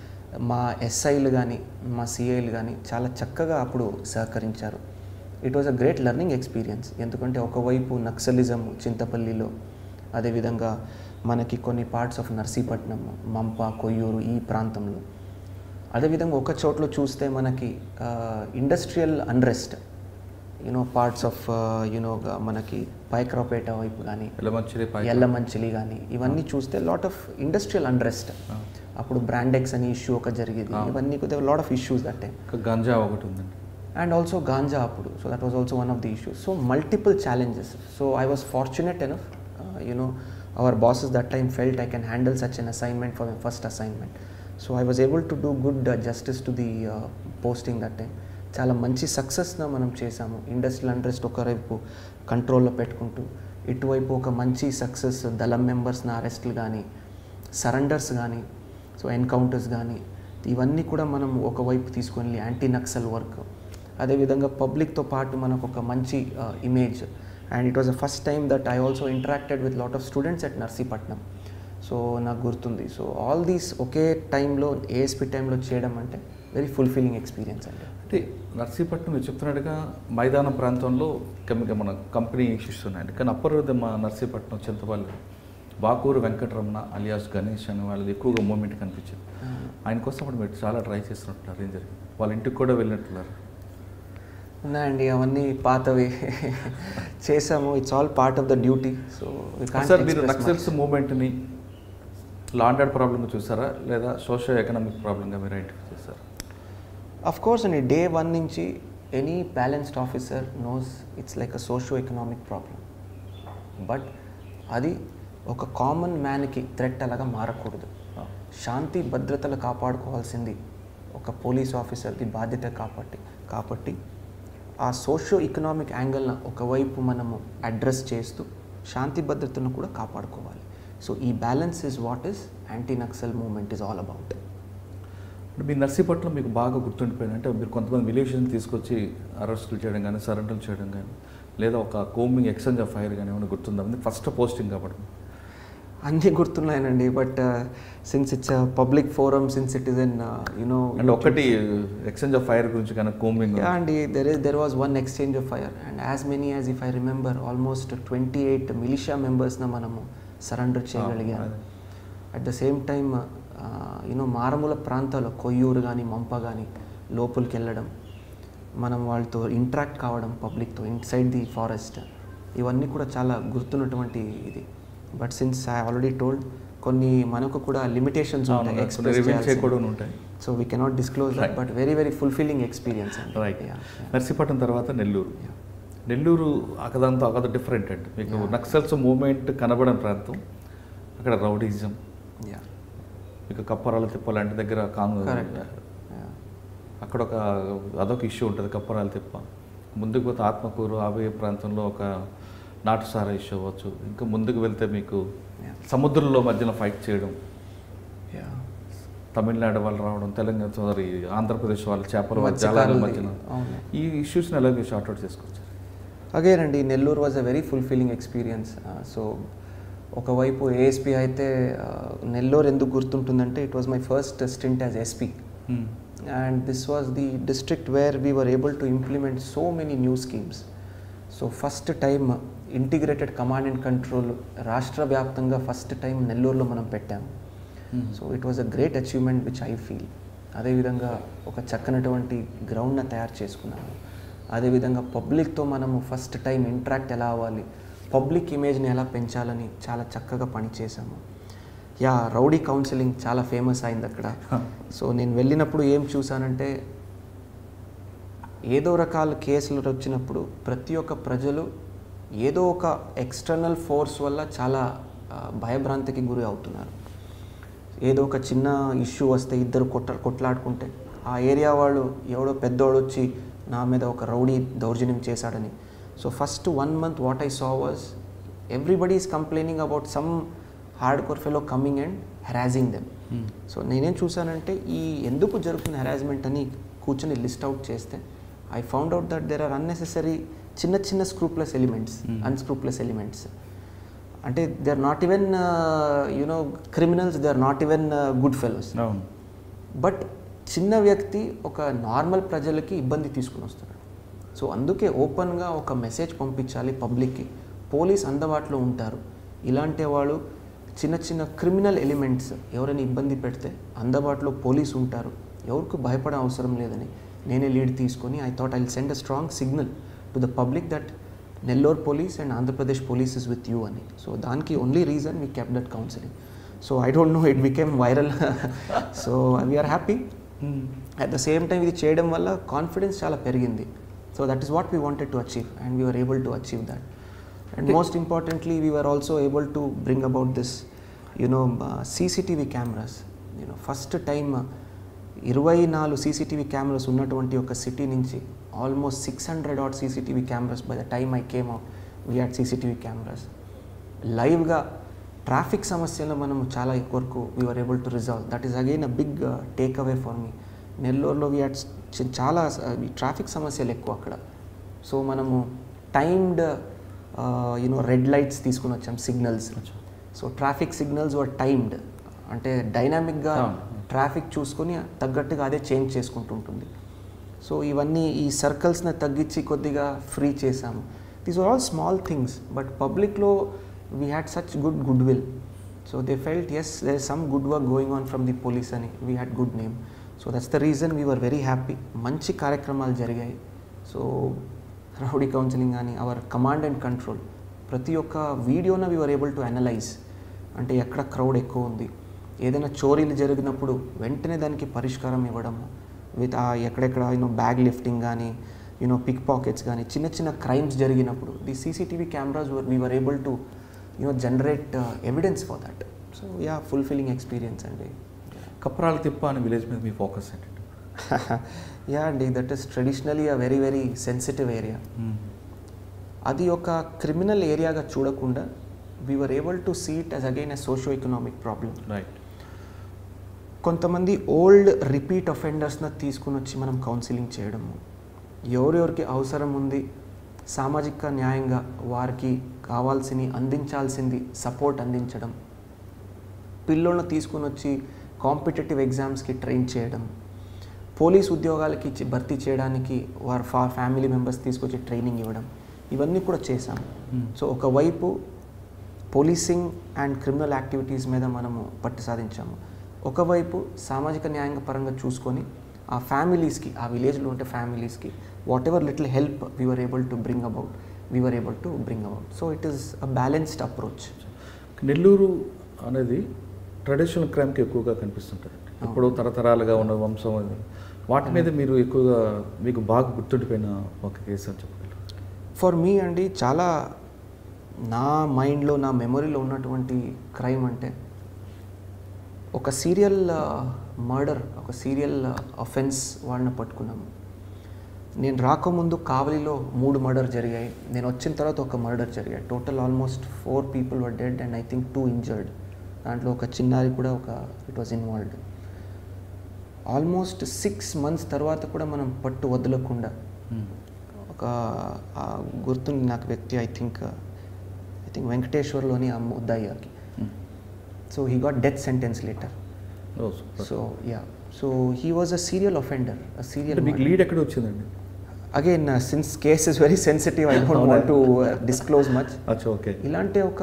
మా ఎస్ఐలు కానీ మా సిఐలు కానీ చాలా చక్కగా అప్పుడు సహకరించారు it was a great learning experience ఎందుకంటే ఒకవైపు నక్సలిజం చింతపల్లిలో అదేవిధంగా మనకి కొన్ని పార్ట్స్ ఆఫ్ నర్సీపట్నం మంప కొయ్యూరు ఈ ప్రాంతంలో అదేవిధంగా ఒక చోట్ల చూస్తే మనకి industrial unrest you know parts of you know మనకి పైక్రాపేట వైపు కానీ
ఎలమంచిలి పై
ఎల్లమంచిలి కానీ ఇవన్నీ చూస్తే లాట్ ఆఫ్ ఇండస్ట్రియల్ అండ్రెస్ట్ అప్పుడు బ్రాండెక్స్ అనే ఇష్యూ ఒక జరిగేది ఇవన్నీ lot of issues that time
ఇంకా గంజా ఒకటి ఉందండి
అండ్ ఆల్సో గాంజా అప్పుడు so that was also one of the issues so multiple challenges so I was fortunate enough you know our bosses that time felt I can handle such an assignment for my first assignment so I was able to do good justice to the posting that time చాలా మంచి సక్సెస్న మనం చేశాము ఇండస్ట్రియల్ ఇంట్రెస్ట్ ఒకవైపు కంట్రోల్లో పెట్టుకుంటూ ఇటువైపు ఒక మంచి సక్సెస్ దళం మెంబర్స్ని అరెస్ట్లు కానీ సరెండర్స్ కానీ సో ఎన్కౌంటర్స్ కానీ ఇవన్నీ కూడా మనం ఒకవైపు తీసుకొని యాంటీ నక్సల్ వర్క్ అదేవిధంగా పబ్లిక్తో పాటు మనకు ఒక మంచి image and it was the first time that I also interacted with lot of students at Narsipatnam so నాకు గుర్తుంది సో ఆల్ దీస్ ఒకే టైంలో ఏఎస్పి టైంలో చేయడం అంటే వెరీ ఫుల్ఫిల్లింగ్ ఎక్స్పీరియన్స్ అండి
అంటే నర్సీపట్నం మీరు చెప్తున్నట్టుగా మైదాన ప్రాంతంలో కమ్మి- మన కంపెనీ ఇష్యూస్ ఉన్నాయండి కానీ అప్పర్ మా నర్సీపట్నం చింతపల్లి బాకూరు వెంకటరమణ అలియాస్ గణేష్ అనే వాళ్ళది ఎక్కువగా మూమెంట్ కనిపించింది ఆయన కోసం అప్పుడు మీరు చాలా ట్రై చేస్తున్నట్టున్నారు ఏం జరిగింది వాళ్ళ ఇంటికి కూడా వెళ్ళినట్టున్నారు
ఉన్నాయండి అవన్నీ పాతవి చేసాము it's all part of the duty so
sir మీరు నక్సల్స్ మూమెంట్ని లాండ్ ఆర్డర్ ప్రాబ్లమ్ చూసారా లేదా సోషో ఎకనామిక్ ప్రాబ్లంగా మీరు ఐడెంటిఫై చేశారా
అఫ్ కోర్స్ అండి డే వన్ నుంచి any balanced officer knows it's like a socio economic problem but అది ఒక కామన్ మ్యాన్కి థ్రెట్ అలాగా మారకూడదు శాంతి భద్రతలు కాపాడుకోవాల్సింది ఒక పోలీస్ ఆఫీసర్ది బాధ్యత కాబట్టి కాబట్టి ఆ సోషో ఎకనామిక్ యాంగిల్న ఒకవైపు మనము అడ్రస్ చేస్తూ శాంతి భద్రతను కూడా కాపాడుకోవాలి సో ఈ balance is what is anti Naxal movement is all about
అంటే మీ నర్సీపట్నం మీకు బాగా గుర్తుండిపోయింది అంటే మీరు కొంతమంది విలేజ్ని తీసుకొచ్చి అరెస్టులు చేయడం కానీ సరెండర్లు చేయడం కానీ లేదా ఒక కోమింగ్ ఎక్స్చేంజ్ ఆఫ్ ఫైర్ కానీ ఏమైనా గుర్తుందా ఫస్ట్ పోస్టింగ్ కాబట్టి
అన్నీ గుర్తున్నాయనండి but since it's public forum since it is an you know
అంటే ఒకటి ఎక్స్చేంజ్ ఆఫ్ ఫైర్ గురించి కానీ కోమింగ్
యా అండి there is there was one exchange of fire and as many as if I remember almost twenty eight militia మెంబర్స్న మనము సరెండర్ చేయగలిగాము
అదే.
At the same time you know మారుమూల ప్రాంతాల్లో కొయ్యూరు కానీ మంప కానీ లోపలికి వెళ్ళడం మనం వాళ్ళతో ఇంటరాక్ట్ కావడం పబ్లిక్తో ఇన్సైడ్ ది ఫారెస్ట్ ఇవన్నీ కూడా చాలా గుర్తున్నటువంటి ఇది but since I already told కొన్ని మనకు కూడా లిమిటేషన్స్ ఉంటాయి ఎక్స్ప్రెస్
రివీల్ చేయకూడదు ఉంటాయి
so we cannot disclose that
Right.
But very very fulfilling experience అండి
రైట్
Yeah, yeah.
నర్సీపట్నం తర్వాత నెల్లూరు నెల్లూరు అకదంతా అకద డిఫరెంట్ అండి మీకు నక్సల్స్ మూమెంట్ కనబడని ప్రాంతం అక్కడ రౌడీజం
Yeah.
మీకు కప్పరాల తిప్ప లాంటి దగ్గర కాంగ్
Correct. Yeah.
అక్కడ ఒక అదొక ఇష్యూ ఉంటుంది కప్పరాల తిప్ప ముందుకు పోతే ఆత్మకూరు ఆవే ప్రాంతంలో ఒక నాటుసారా ఇష్యూ అవ్వచ్చు ఇంకా ముందుకు వెళ్తే మీకు
Yeah.
సముద్రంలో మధ్యన ఫైట్ చేయడం
Yeah.
తమిళనాడు వాళ్ళు రావడం తెలంగాణ సారీ ఆంధ్రప్రదేశ్ వాళ్ళు చేపల జలాల
మత్స్యకారులది.
మధ్యన
అవును.
ఈ ఇష్యూస్ని ఎలా మీరు షార్ట్అవుట్ చేసుకోవచ్చు
అగైన్ అండి Nellore was a very fulfilling experience so ఒకవైపు ఏఎస్పీ అయితే uh, నెల్లూరు ఎందుకు గుర్తుంటుందంటే it was my first stint as SP and this was the district where we were able to implement so many new schemes so first time integrated command and control రాష్ట్ర వ్యాప్తంగా ఫస్ట్ టైం నెల్లూరులో మనం పెట్టాము so it was a great achievement which I feel అదేవిధంగా ఒక చక్కనటువంటి గ్రౌండ్ని తయారు చేసుకున్నాము అదేవిధంగా పబ్లిక్తో మనము ఫస్ట్ టైం ఇంటరాక్ట్ ఎలా అవ్వాలి పబ్లిక్ ఇమేజ్ని ఎలా పెంచాలని చాలా చక్కగా పనిచేసాము యా రౌడీ కౌన్సిలింగ్ చాలా ఫేమస్ అయింది అక్కడ సో నేను వెళ్ళినప్పుడు ఏం చూసానంటే ఏదో రకాల కేసులు వచ్చినప్పుడు ప్రతి ఒక్క ప్రజలు ఏదో ఒక ఎక్స్టర్నల్ ఫోర్స్ వల్ల చాలా ఆ, భయభ్రాంతికి గురి అవుతున్నారు ఏదో ఒక చిన్న ఇష్యూ వస్తే ఇద్దరు కొట్ట కొట్లాడుకుంటే ఆ ఏరియా వాళ్ళు ఎవడో పెద్దోడు వచ్చి నా మీద ఒక రౌడీ దౌర్జన్యం చేశాడని so first one month what I saw was everybody is complaining about some hardcore fellow coming and harassing them so నేనేం చూసానంటే ఈ ఎందుకు జరుగుతున్న హెరాస్మెంట్ అని కూర్చొని లిస్ట్ అవుట్ చేస్తే I found out that there are unnecessary చిన్న చిన్న స్క్రూప్లెస్ ఎలిమెంట్స్ అన్స్క్రూప్లెస్ ఎలిమెంట్స్ అంటే they are not even you know criminals they are not even good fellows
అవును
బట్ చిన్న వ్యక్తి ఒక నార్మల్ ప్రజలకి ఇబ్బంది తీసుకుని వస్తున్నాడు సో అందుకే ఓపెన్గా ఒక మెసేజ్ పంపించాలి పబ్లిక్కి పోలీస్ అందుబాటులో ఉంటారు ఇలాంటి వాళ్ళు చిన్న చిన్న క్రిమినల్ ఎలిమెంట్స్ ఎవరైనా ఇబ్బంది పెడితే అందుబాటులో పోలీస్ ఉంటారు ఎవరికి భయపడే అవసరం లేదని నేనే లీడ్ తీసుకొని I thought I send a strong signal to the public that Nellore police and Andhra Pradesh police is with you అని సో దానికి only reason we కెప్ that counselling so I don't no it became viral so we are happy at the same time ఇది చేయడం వల్ల కాన్ఫిడెన్స్ చాలా పెరిగింది so that is what we wanted to achieve and we are able to achieve that and most importantly we are also able to bring about this you know CCTV cameras you know first time ఇరవై నాలుగు సీసీటీవీ కెమెరాస్ ఉన్నటువంటి ఒక సిటీ నుంచి almost six hundred odd CCTV cameras by the time I came out we had CCTV cameras లైవ్గా ట్రాఫిక్ సమస్యలు మనం చాలా ఎక్కువ వరకు we are able to resolve that is again a big take away for me నెల్లూరులో వీ హ్యాడ్ చాలా ట్రాఫిక్ సమస్యలు ఎక్కువ అక్కడ సో మనము టైమ్డ్ యూనో రెడ్ లైట్స్ తీసుకుని వచ్చాం signals so traffic signals were timed అంటే డైనామిక్గా
అవును.
ట్రాఫిక్ చూసుకొని తగ్గట్టుగా అదే చేంజ్ చేసుకుంటూ ఉంటుంది సో ఇవన్నీ ఈ సర్కిల్స్ని తగ్గించి కొద్దిగా ఫ్రీ చేసాము these are all small things but పబ్లిక్లో we had such good goodwill so they felt as there some good work going on from the police అని we had good name so that's the reason we were very happy మంచి కార్యక్రమాలు జరిగాయి సో రౌడీ కౌన్సిలింగ్ కానీ అవర్ కమాండ్ అండ్ కంట్రోల్ ప్రతి ఒక్క వీడియోన we were able to analyse అంటే ఎక్కడ క్రౌడ్ ఎక్కువ ఉంది ఏదైనా చోరీలు జరిగినప్పుడు వెంటనే దానికి పరిష్కారం ఇవ్వడము విత్ ఆ ఎక్కడెక్కడ యూనో బ్యాగ్ లిఫ్టింగ్ కానీ యూనో పిక్ పాకెట్స్ కానీ చిన్న చిన్న క్రైమ్స్ జరిగినప్పుడు the CCTV cameras were we were able to you know generate evidence for that so yeah fulfilling experience అండి
కప్రాల తిప్ప అనే విలేజ్ మీద మీ ఫోకస్ ఏంటంటే
యా అండి that is traditionally a very very sensitive area అది ఒక క్రిమినల్ ఏరియాగా చూడకుండా we were able to see it as again a socio economic problem
right
కొంతమంది ఓల్డ్ రిపీట్ అఫెండర్స్ని తీసుకుని వచ్చి మనం కౌన్సిలింగ్ చేయడము ఎవరెవరికి అవసరం ఉంది సామాజిక న్యాయంగా వారికి కావాల్సింది అందించాల్సింది సపోర్ట్ అందించడం పిల్లోళ్ళని తీసుకుని వచ్చి కాంపిటేటివ్ ఎగ్జామ్స్కి ట్రైన్ చేయడం పోలీస్ ఉద్యోగాలకి ఇచ్చి భర్తీ చేయడానికి వారి ఫా ఫ్యామిలీ మెంబర్స్ తీసుకొచ్చి ట్రైనింగ్ ఇవ్వడం ఇవన్నీ కూడా చేశాం సో ఒకవైపు పోలీసింగ్ అండ్ క్రిమినల్ యాక్టివిటీస్ మీద మనము పట్టు సాధించాము ఒకవైపు సామాజిక న్యాయంగా పరంగా చూసుకొని ఆ ఫ్యామిలీస్కి ఆ విలేజ్లో ఉంటే ఫ్యామిలీస్కి whatever little help we are able to bring about we are able to bring about so it is a balanced approach
Nellore అనేది ట్రెడిషనల్ క్రైమ్కి ఎక్కువగా కనిపిస్తుంటుంది ఇప్పుడు తరతరాలుగా ఉన్న వంశం అది. వాటి మీద మీరు ఎక్కువగా మీకు బాగా గుర్తుండిపోయిన ఒక కేసు అని చెప్పగలరు
ఫర్ మీ అండి చాలా నా మైండ్లో నా మెమొరీలో ఉన్నటువంటి క్రైమ్ అంటే ఒక సీరియల్ మర్డర్ ఒక సీరియల్ అఫెన్స్ వాళ్ళని పట్టుకున్నాము నేను రాకముందు కావలిలో మూడు మర్డర్ జరిగాయి నేను వచ్చిన తర్వాత ఒక మర్డర్ జరిగాయి total almost four people were dead and I think two injured దాంట్లో ఒక చిన్నారి కూడా ఒక it was involved almost six months తర్వాత కూడా మనం పట్టు వదలకుండా ఒక ఆ గుర్తుంది నాకు వ్యక్తి ఐ థింక్ ఐ థింక్ వెంకటేశ్వర్లోని ఆ ముద్దయ్యకి so he got death sentence later
oh, super.
So yeah so he was a serial offender అ
అంటే
సీరియల్
మీకు లీడ్ ఎక్కడ వచ్చిందండి
again since case is very sensitive I don't want to disclose much
అచ్చా ఓకే
ఇలాంటి ఒక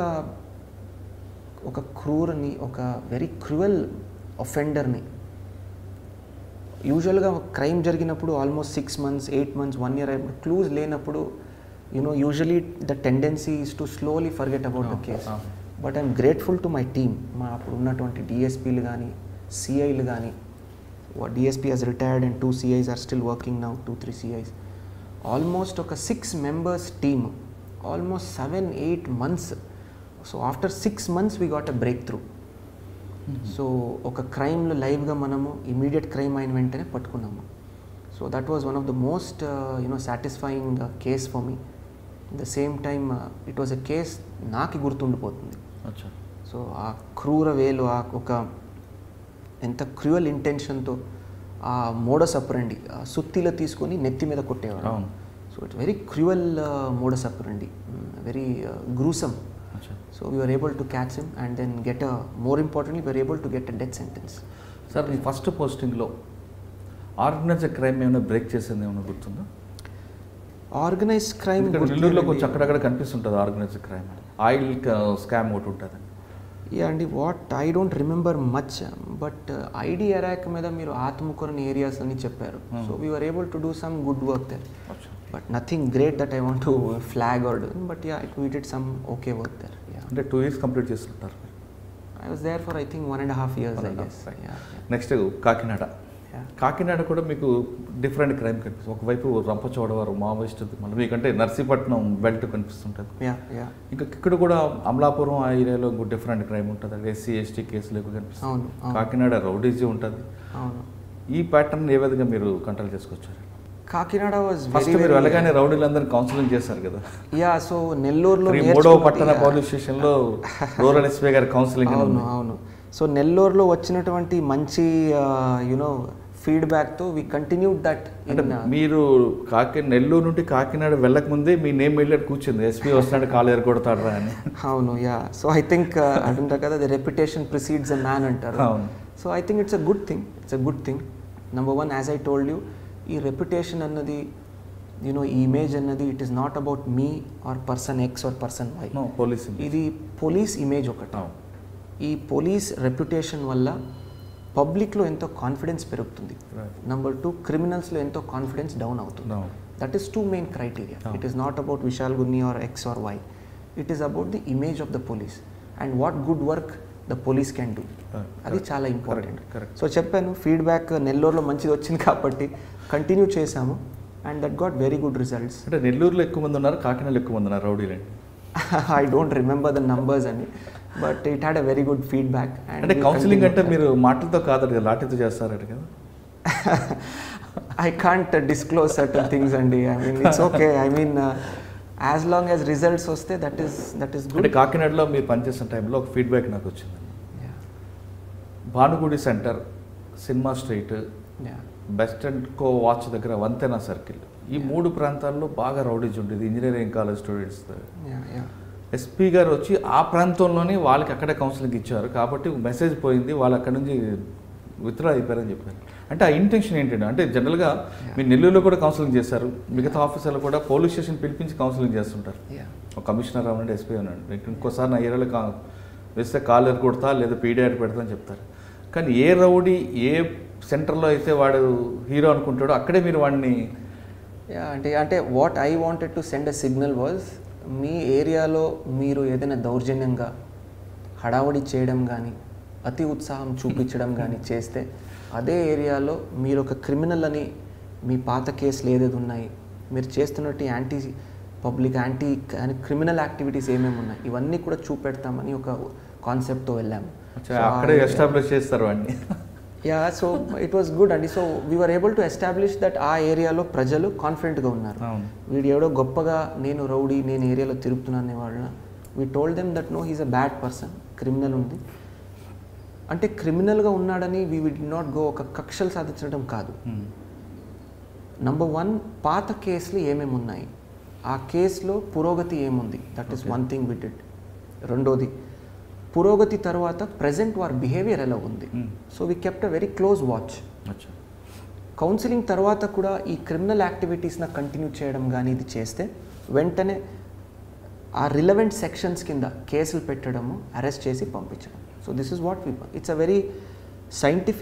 ఒక క్రూర్ని ఒక వెరీ క్రూవల్ అఫెండర్ని యూజువల్గా క్రైమ్ జరిగినప్పుడు almost six months eight months one year అయినప్పుడు క్లూజ్ లేనప్పుడు you know usually the tendency is to slowly forget about the case
Ah.
But I'm grateful to my team మా అప్పుడు ఉన్నటువంటి డిఎస్పీలు కానీ సిఐలు కానీ DSP he's retired and two CIs are still working now two three CIs almost ఒక six members team almost seven eight months so after six months we got a break through so ఒక క్రైమ్లో లైవ్గా మనము ఇమీడియట్ క్రైమ్ అయిన వెంటనే పట్టుకున్నాము so that was one of the most you know satisfying case for me the same time it was a case నాకు గుర్తుండిపోతుంది
అచ్చా
సో ఆ క్రూర వేలు ఆ ఒక ఎంత క్రూయల్ ఇంటెన్షన్తో ఆ మోడస్ అప్పరండి ఆ సుత్తిలో తీసుకొని నెత్తి మీద కొట్టేవాడు
అవును.
So it's very cruel modus operandi very gruesome
అచ్చా
so we are able to catch him and then get a more importantly we are able to get a death sentence
sir మీ ఫస్ట్ పోస్టింగ్లో ఆర్గనైజ్డ్ క్రైమ్ ఏమైనా బ్రేక్ చేసింది ఏమైనా గుర్తుందా
ఆర్గనైజ్ క్రైమ్
ఇక్కడ నెల్లూరులో కొంచెం అక్కడక్కడ కనిపిస్తుంటుంది ఆర్గనైజ్డ్ క్రైమ్ ఆయిల్ స్కామ్ ఒకటి ఉంటుంది
యా అండి what I don't remember much but ID arrack మీద మీరు ఆత్మకూరని ఏరియాస్ అని చెప్పారు
Hmm.
So we are able to do some good work there
అచ్చా
but nothing great that I want to flag or but yeah it we did some okay work there yeah
అంటే టూ ఇయర్స్ కంప్లీట్ చేస్తుంటారు
I was there for I think one and half years
One
I
and a half,
guess
right.
Yeah
next Kakinada
yeah
Kakinada కూడా మీకు డిఫరెంట్ క్రైమ్ కనిపిస్తుంది ఒకవైపు రంపచోడవరం మావోయిస్ట్ మళ్ళీ మీకంటే నర్సీపట్నం బెల్ట్ కనిపిస్తుంటుంది
యా యా
ఇంకా ఇక్కడ కూడా అమలాపురం ఆ ఏరియాలో ఇంకో డిఫరెంట్ క్రైమ్ ఉంటుంది అక్కడ ఎస్సీ ఎస్టీ కేసులు ఎక్కువ కనిపిస్తుంది
అవును అవును
కాకినాడ రౌడీజీ ఉంటుంది
అవును
ఈ ప్యాటర్న్ ఏ విధంగా మీరు కంట్రోల్ చేసుకొచ్చారు
కాకినాడ వాజ్
ఫస్ట్ మీరు వెళ్ళగానే రౌడీలందరినీ కౌన్సిలింగ్ చేశారు కదా
యా సో నెల్లూరులో
త్రీ మూడవ
నేర్చుకున్నది-
పట్టణ
Yeah.
పోలీస్ స్టేషన్లో రూరల్ ఎస్పీ గారి కౌన్సిలింగ్ అని
అవును
ఉంది.
అవును సో నెల్లూరులో వచ్చినటువంటి మంచి యునో ఫీడ్బ్యాక్తో వి కంటిన్యూ దట్
అంటే మీరు కాకి నెల్లూరు నుండి కాకినాడ వెళ్ళక ముందే మీ నేమ్ వెళ్ళాడు కూర్చుంది ఎస్పీ వస్తున్నాడు కాలు ఎరగొడతాడు రా అని
అవును యా సో ఐ థింక్ అంటుంటారు కదా the reputation precedes a man అంటారు
అవును.
So I think it's a good thing it's a good thing number one as I told you ఈ రెప్యుటేషన్ అన్నది యూనో ఈ ఇమేజ్ అన్నది it is not about me or person X or person Y
no police
ఇది పోలీస్ ఇమేజ్ ఒకటి
అవును.
ఈ పోలీస్ రెప్యుటేషన్ వల్ల పబ్లిక్లో ఎంతో కాన్ఫిడెన్స్ పెరుగుతుంది
Right.
నెంబర్ టూ క్రిమినల్స్లో ఎంతో కాన్ఫిడెన్స్ డౌన్ అవుతుంది
అవును.
That is to main criteria
Oh.
It is not about Vishal Gunni or X or Y it is about the image of the police and what good work the police can do
Right.
అది
Correct.
చాలా ఇంపార్టెంట్
Correct. Correct.
సో చెప్పాను ఫీడ్బ్యాక్ నెల్లూరులో మంచిది వచ్చింది కాబట్టి కంటిన్యూ చేశాము and that got very good results
అంటే నెల్లూరులో ఎక్కువ మంది ఉన్నారు కాకినాడలో ఎక్కువ మంది ఉన్నారు రౌడీలండి
I don't remember the numbers అని but it had a very good feedback
అంటే కౌన్సిలింగ్ అంటే మీరు మాటలతో కాదట కదా లాఠీతో చేస్తారట కదా
I can't disclose certain things అండి I mean it's okay I mean as long as results వస్తే దట్ ఈస్ దట్ ఈస్
అంటే
గుడ్
కాకినాడలో మీరు పనిచేసిన టైంలో ఒక ఫీడ్బ్యాక్ నాకు వచ్చింది Bhanugudi centre cinema street best and co watch దగ్గర వంతెన సర్కిల్ ఈ మూడు ప్రాంతాల్లో బాగా రౌడీజ్ ఉండేది ఇంజనీరింగ్ కాలేజ్ స్టూడెంట్స్ ఎస్పీ గారు వచ్చి ఆ ప్రాంతంలోనే వాళ్ళకి అక్కడే కౌన్సిలింగ్ ఇచ్చారు కాబట్టి మెసేజ్ పోయింది వాళ్ళు అక్కడ నుంచి విత్డ్రా అయిపోయారని చెప్పారు అంటే ఆ ఇంటెన్షన్ ఏంటంటే అంటే జనరల్గా మీరు నెల్లూరులో కూడా కౌన్సిలింగ్ చేశారు మిగతా ఆఫీసర్లు కూడా పోలీస్ స్టేషన్ పిలిపించి కౌన్సిలింగ్ చేస్తుంటారు ఒక కమిషనర్ అవ్వండి ఎస్పీ అవ్వండి ఇంకోసారి నా ఏరియాలో కా వేస్తే కాలర్ కొడతా లేదా పీడియాట్ పెడతా అని చెప్తారు కానీ ఏ రౌడీ ఏ సెంటర్లో అయితే వాడు హీరో అనుకుంటాడో అక్కడే మీరు వాడిని
యా అంటే అంటే what I wanted to send a signal was మీ ఏరియాలో మీరు ఏదైనా దౌర్జన్యంగా హడావడి చేయడం కానీ అతి ఉత్సాహం చూపించడం కానీ చేస్తే అదే ఏరియాలో మీరు ఒక క్రిమినల్ అని మీ పాత కేసులు ఏదేది ఉన్నాయి మీరు చేస్తున్నట్టు anti public anti criminal activities ఏమేమి ఉన్నాయి ఇవన్నీ కూడా చూపెడతామని ఒక కాన్సెప్ట్తో వెళ్ళాము
అచ్చా, అక్కడే ఎస్టాబ్లిష్ చేస్తారు వాడిని
yeah so it was good అండి so we are able to establish that ఆ ఏరియాలో ప్రజలు కాన్ఫిడెంట్గా ఉన్నారు
అవును
వీడు ఎవడో గొప్పగా నేను రౌడీ నేను ఏరియాలో తిరుగుతున్నాను వాళ్ళ we told them that no he's a bad person criminal ఉంది అంటే క్రిమినల్గా ఉన్నాడని వీ విడ్ నాట్ గో ఒక కక్షలు సాధించడం కాదు
Hmm.
నంబర్ వన్ పాత కేసులు ఏమేమి ఉన్నాయి ఆ కేసులో పురోగతి ఏముంది that is one thing with it రెండోది పురోగతి తర్వాత ప్రజెంట్ వారి బిహేవియర్ ఎలా ఉంది
Hmm.
So we kept a very close watch
అచ్చా
కౌన్సిలింగ్ తర్వాత కూడా ఈ క్రిమినల్ యాక్టివిటీస్ని కంటిన్యూ చేయడం కానీ ఇది చేస్తే వెంటనే ఆ రిలవెంట్ సెక్షన్స్ కింద కేసులు పెట్టడము అరెస్ట్ చేసి పంపించడం so this is what we it's a very scientific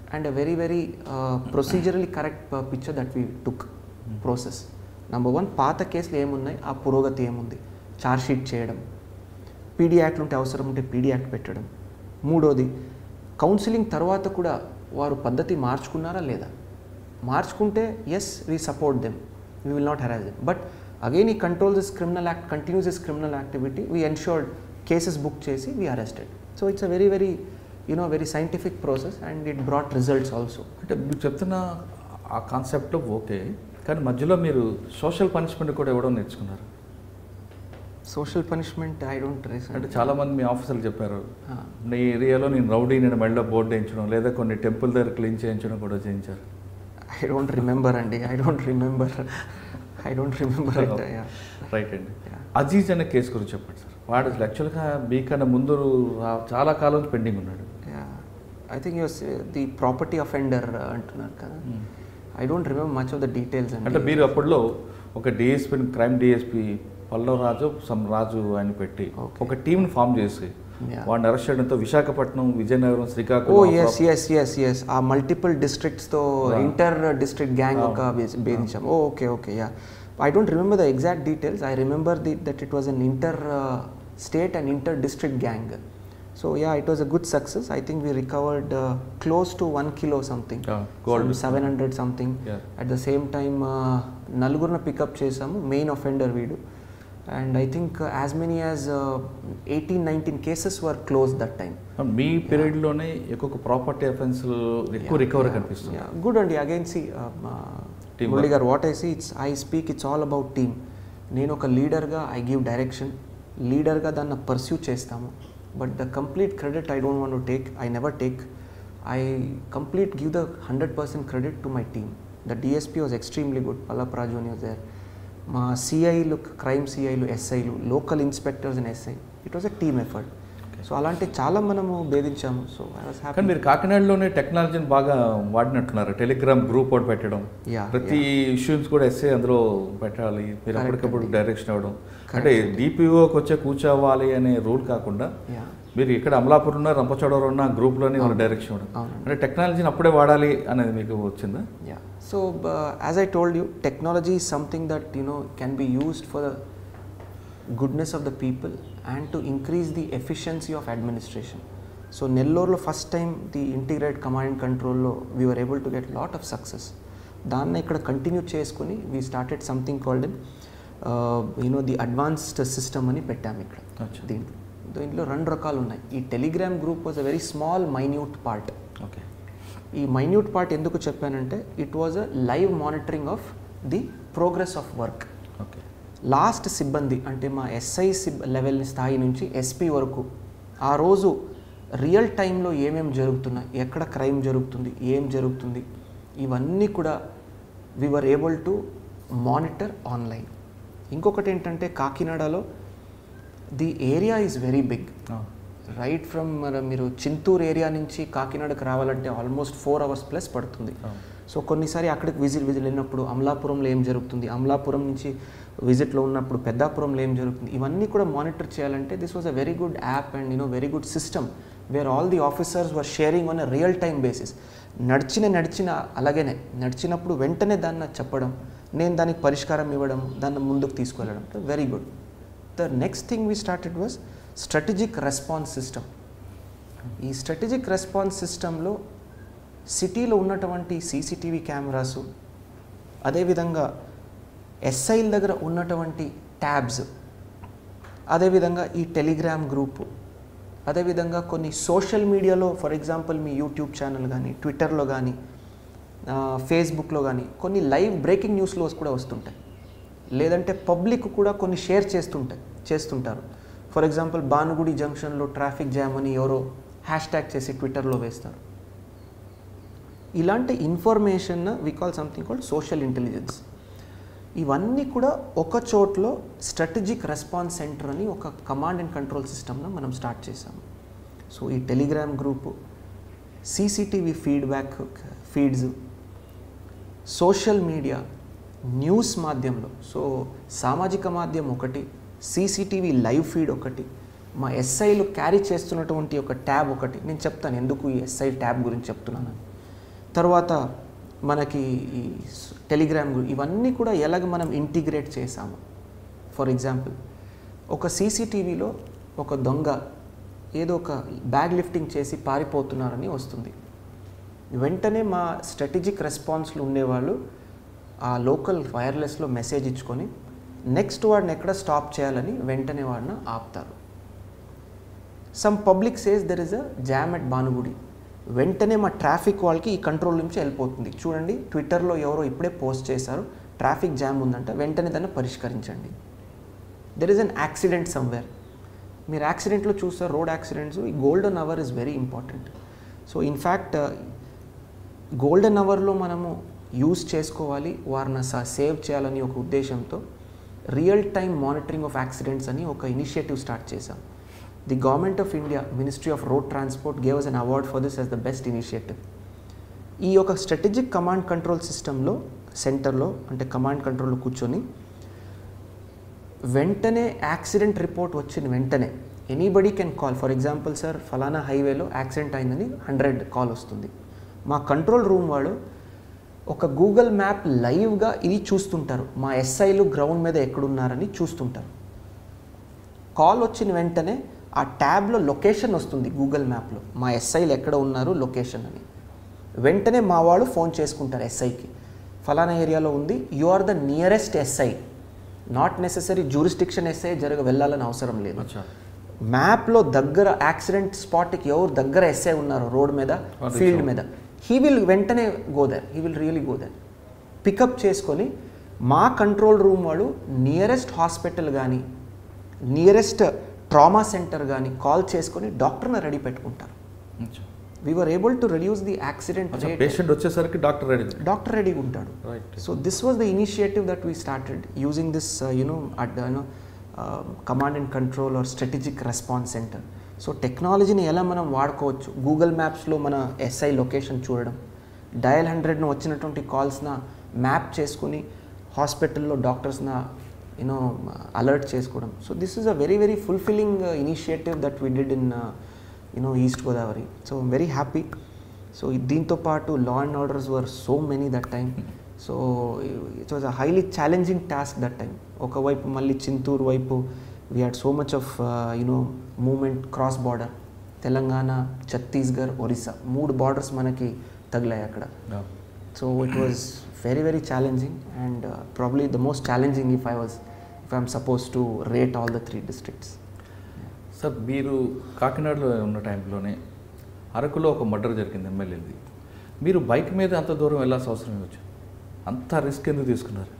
and a very very procedurally correct picture that we took process number one పాత కేసులు ఏమున్నాయి ఆ పురోగతి ఏముంది చార్జ్ షీట్ చేయడం పీడీ యాక్ట్లు ఉంటే అవసరం ఉంటే పీడీ యాక్ట్ పెట్టడం మూడోది కౌన్సిలింగ్ తర్వాత కూడా వారు పద్ధతి మార్చుకున్నారా లేదా మార్చుకుంటే yes we support them we will not harass them but again ఈ control this criminal act continues this criminal activity we ensured cases book చేసి we arrested so it's a very very you know very scientific process and it brought results also
అంటే మీరు చెప్తున్న ఆ కాన్సెప్ట్ ఓకే కానీ మధ్యలో మీరు సోషల్ పనిష్మెంట్ కూడా ఇవ్వడం నేర్చుకున్నారు
సోషల్ పనిష్మెంట్ ఐ డోంట్
అంటే చాలామంది మీ ఆఫీసర్లు చెప్పారు నీ ఏరియాలో నేను రౌడీ నేను మెడలో బోర్డు వేయించడం లేదా కొన్ని టెంపుల్ దగ్గర క్లీన్ చేయించడం కూడా చేయించారు
ఐ డోంట్ రిమెంబర్ అండి I don't remember I don't remember it
right అండి అజీజ్ అనే కేసు గురించి చెప్పండి సార్ వాడు అసలు యాక్చువల్గా మీకన్నా ముందు రా- చాలా కాలం పెండింగ్ ఉన్నాడు
I think use the property offender అంటున్నారు కదా I don't remember much of the details
అంటే మీరు అప్పట్లో ఒక DSP crime DSP Pallava Raju some Raju అని పెట్టి
Okay.
ఒక టీంని ఫామ్ చేసి
Yeah.
వాడిని అరెస్ట్ చేయడంతో విశాఖపట్నం విజయనగరం
ఓ
Srikakulam
yes yes yes yes ఆ మల్టిపుల్ డిస్ట్రిక్ట్స్తో
Wow.
ఇంటర్ డిస్ట్రిక్ట్ గ్యాంగ్ ఒక భేదించాం oh okay okay yeah I don't remember the exact details I remember the that it was an inter state and inter district gang so yeah it was a good success I think we recovered close to one kilo something
Yeah, gold.
Seven hundred something
Yeah.
At the same time నలుగురిని పికప్ చేసాము మెయిన్ అఫెండర్ వీడు and I think as many as eighteen nineteen cases were close that time
మీ పీరియడ్లోనే ఎక్కువ ప్రాపర్టీ అఫెన్స్ ఎక్కువ రికవరీ కనిపిస్తుంది
గుడ్ అండి again see
Teamwork.
Murali garu what I see it's I speak it's all about team నేను ఒక లీడర్గా ఐ గివ్ డైరెక్షన్ లీడర్గా దాన్ని పర్స్యూ చేస్తాము but the complete credit I don't want to take I never take I complete give the hundred percent credit to my team the DSP was extremely good పల్లప్ రాజు అని వాజ్ దేర్ మా సిఐలు క్రైమ్ సిఐలు ఎస్ఐలు local inspectors and SI it was a team effort so అలాంటి చాలా మనము భేదించాము సో ఐ వాస్ హ్యాపీ
కానీ మీరు కాకినాడలోనే టెక్నాలజీని బాగా వాడినట్టున్నారు టెలిగ్రామ్ గ్రూప్ ఒకటి పెట్టడం
Yeah,
ప్రతి ఇష్యూస్ కూడా ఎస్ఏ అందులో పెట్టాలి మీరు
Correct
అప్పటికప్పుడు
అండి.
డైరెక్షన్ ఇవ్వడం
Correct
అంటే
అండి.
డిపిఓకి వచ్చే కూర్చోవాలి అనే రూల్ కాకుండా
యా
మీరు ఇక్కడ అమలాపూర్ ఉన్న రంపచోడవరం ఉన్న గ్రూప్లోనే వాళ్ళ
అవును.
డైరెక్షన్ ఇవ్వడం
అవునండి.
అంటే టెక్నాలజీని అప్పుడే వాడాలి అనేది మీకు వచ్చిందా
Yeah. So, uh, as I told you, technology is something that you know can be used for the goodness of the people and to increase the efficiency of administration. So, నెల్లూరులో first time the integrate command and కంట్రోల్లో we were able to get lot of success దాన్ని ఇక్కడ కంటిన్యూ చేసుకుని we started something called you know the advanced system అని పెట్టాము ఇక్కడ
అచ్చా.
దీంట్లో దీంట్లో రెండు రకాలు ఉన్నాయి ఈ Telegram group was a very small minute part
okay
ఈ మైన్యూట్ పార్ట్ ఎందుకు చెప్పానంటే it was a live monitoring of the progress of work
okay
last సిబ్బంది అంటే మా ఎస్ఐ సిబ్ లెవెల్ స్థాయి నుంచి ఎస్పీ వరకు ఆ రోజు రియల్ టైంలో ఏమేమి జరుగుతున్నాయి ఎక్కడ క్రైమ్ జరుగుతుంది ఏం జరుగుతుంది ఇవన్నీ కూడా we were able to monitor online ఇంకొకటి ఏంటంటే కాకినాడలో the area is very big right from మీరు చింతూరు ఏరియా నుంచి కాకినాడకు రావాలంటే ఆల్మోస్ట్ ఫోర్ అవర్స్ ప్లస్ పడుతుంది సో కొన్నిసారి అక్కడికి విజిట్ విజిట్ వెళ్ళినప్పుడు అమలాపురంలో ఏం జరుగుతుంది అమలాపురం నుంచి విజిట్లో ఉన్నప్పుడు పెద్దాపురంలో ఏం జరుగుతుంది ఇవన్నీ కూడా మానిటర్ చేయాలంటే this was a very good app and you know very good system where all the officers were sharing on a real time basis నడిచిన నడిచిన అలాగనే నడిచినప్పుడు వెంటనే దాన్ని చెప్పడం నేను దానికి పరిష్కారం ఇవ్వడం దాన్ని ముందుకు తీసుకెళ్ళడం very good the next thing we started was strategic response system ఈ స్ట్రాటజిక్ రెస్పాన్స్ సిస్టంలో సిటీలో ఉన్నటువంటి సీసీటీవీ కెమెరాసు అదేవిధంగా ఎస్ఐల దగ్గర ఉన్నటువంటి ట్యాబ్స్ అదేవిధంగా ఈ టెలిగ్రామ్ గ్రూపు అదేవిధంగా కొన్ని సోషల్ మీడియాలో ఫర్ ఎగ్జాంపుల్ మీ యూట్యూబ్ ఛానల్ కానీ ట్విట్టర్లో కానీ ఫేస్బుక్లో కానీ కొన్ని లైవ్ బ్రేకింగ్ న్యూస్లో కూడా వస్తుంటాయి లేదంటే పబ్లిక్ కూడా కొన్ని షేర్ చేస్తుంటాయి చేస్తుంటారు ఫర్ ఎగ్జాంపుల్ భానుగుడి జంక్షన్లో ట్రాఫిక్ జామ్ అని ఎవరో హ్యాష్ ట్యాగ్ చేసి ట్విట్టర్లో వేస్తారు ఇలాంటి information we call something called social intelligence ఇవన్నీ కూడా ఒక చోట్లో స్ట్రాటజిక్ రెస్పాన్స్ సెంటర్ అని ఒక కమాండ్ అండ్ కంట్రోల్ సిస్టమ్ను మనం స్టార్ట్ చేసాము సో ఈ Telegram group CCTV feedback feeds social media news మాధ్యమంలో సో సామాజిక మాధ్యమం ఒకటి సీసీటీవీ లైవ్ ఫీడ్ ఒకటి మా ఎస్ఐలు క్యారీ చేస్తున్నటువంటి ఒక ట్యాబ్ ఒకటి నేను చెప్తాను ఎందుకు ఈ ఎస్ఐ ట్యాబ్ గురించి చెప్తున్నాను తర్వాత మనకి ఈ టెలిగ్రామ్ గు- ఇవన్నీ కూడా ఎలాగ మనం ఇంటిగ్రేట్ చేసాము ఫర్ ఎగ్జాంపుల్ ఒక సీసీటీవీలో ఒక దొంగ ఏదో ఒక బ్యాగ్ లిఫ్టింగ్ చేసి పారిపోతున్నారని వస్తుంది వెంటనే మా స్ట్రాటజిక్ రెస్పాన్స్లు ఉండేవాళ్ళు ఆ లోకల్ వైర్లెస్లో మెసేజ్ ఇచ్చుకొని నెక్స్ట్ వాడిని ఎక్కడ స్టాప్ చేయాలని వెంటనే వాడిని ఆపుతారు some public says there is a jam at Bhanugudi వెంటనే మా ట్రాఫిక్ వాళ్ళకి ఈ కంట్రోల్ నుంచి వెళ్ళిపోతుంది చూడండి ట్విట్టర్లో ఎవరో ఇప్పుడే పోస్ట్ చేశారు ట్రాఫిక్ జామ్ ఉందంట వెంటనే దాన్ని పరిష్కరించండి there is an accident somewhere మీరు యాక్సిడెంట్లో చూస్తారు రోడ్ యాక్సిడెంట్స్ ఈ golden hour is very important so in fact golden అవర్లో మనము యూజ్ చేసుకోవాలి వారిని సేవ్ చేయాలని ఒక ఉద్దేశంతో real time monitoring of accidents అని ఒక ఇనిషియేటివ్ స్టార్ట్ చేశాం the government of India ministry of road transport gave an award for this as the best initiative ఈ యొక్క స్ట్రాటజిక్ కమాండ్ కంట్రోల్ సిస్టంలో సెంటర్లో అంటే కమాండ్ కంట్రోల్లో కూర్చొని వెంటనే యాక్సిడెంట్ రిపోర్ట్ వచ్చిన వెంటనే anybody can call for example sir ఫలానా హైవేలో యాక్సిడెంట్ అయిందని హండ్రెడ్ కాల్ వస్తుంది మా కంట్రోల్ రూమ్ వాడు ఒక గూగుల్ మ్యాప్ లైవ్గా ఇది చూస్తుంటారు మా ఎస్ఐలు గ్రౌండ్ మీద ఎక్కడున్నారని చూస్తుంటారు కాల్ వచ్చిన వెంటనే ఆ ట్యాబ్లో లొకేషన్ వస్తుంది గూగుల్ మ్యాప్లో మా ఎస్ఐలు ఎక్కడ ఉన్నారు లొకేషన్ అని వెంటనే మా వాళ్ళు ఫోన్ చేసుకుంటారు ఎస్ఐకి ఫలానా ఏరియాలో ఉంది you are the nearest SI not necessary jurisdiction SI జరగ వెళ్ళాలని అవసరం లేదు
అచ్చా
మ్యాప్లో దగ్గర యాక్సిడెంట్ స్పాట్కి ఎవరు దగ్గర ఎస్ఐ ఉన్నారు రోడ్ మీద
వాళ్ళు
ఫీల్డ్
ఇచ్చారు.
మీద హీ విల్ వెంటనే go there he will really go there pickup చేసుకొని మా కంట్రోల్ రూమ్ వాళ్ళు నియరెస్ట్ హాస్పిటల్ కానీ నియరెస్ట్ ట్రామా సెంటర్ కానీ కాల్ చేసుకొని డాక్టర్ని రెడీ పెట్టుకుంటారు
అచ్చా
we were able to reduce the accident
అచ్చా
రేట్
పేషెంట్ వచ్చేసరికి డాక్టర్ రెడీ
డాక్టర్ రెడీగా ఉంటాడు
right
So this was the initiative that we started using this, uh, you know, at the, you know, uh, command and control or strategic response center. So టెక్నాలజీని ఎలా మనం వాడుకోవచ్చు గూగుల్ మ్యాప్స్లో మన ఎస్ఐ లొకేషన్ చూడడం డయల్ హండ్రెడ్ను వచ్చినటువంటి కాల్స్న మ్యాప్ చేసుకుని హాస్పిటల్లో డాక్టర్స్న యూనో అలర్ట్ చేసుకోవడం so this is a very very fulfilling initiative that we did in you know east Godavari so very happy so దీంతో పాటు law and orders were so many that time so it was a highly challenging task that time ఒకవైపు మళ్ళీ చింతూరు వైపు we had so much of you know movement cross border Telangana Chhattisgarh Orissa మూడు బార్డర్స్ మనకి తగిలాయి అక్కడ so it was very very challenging and probably the most challenging if I was if I'm suppose to rate all the three districts
sir మీరు కాకినాడలో ఉన్న టైంలోనే అరకులో ఒక మర్డర్ జరిగింది ఎమ్మెల్యేది మీరు బైక్ మీద అంత దూరం వెళ్ళాల్సిన అవసరం వచ్చి అంత రిస్క్ ఎందుకు తీసుకున్నారు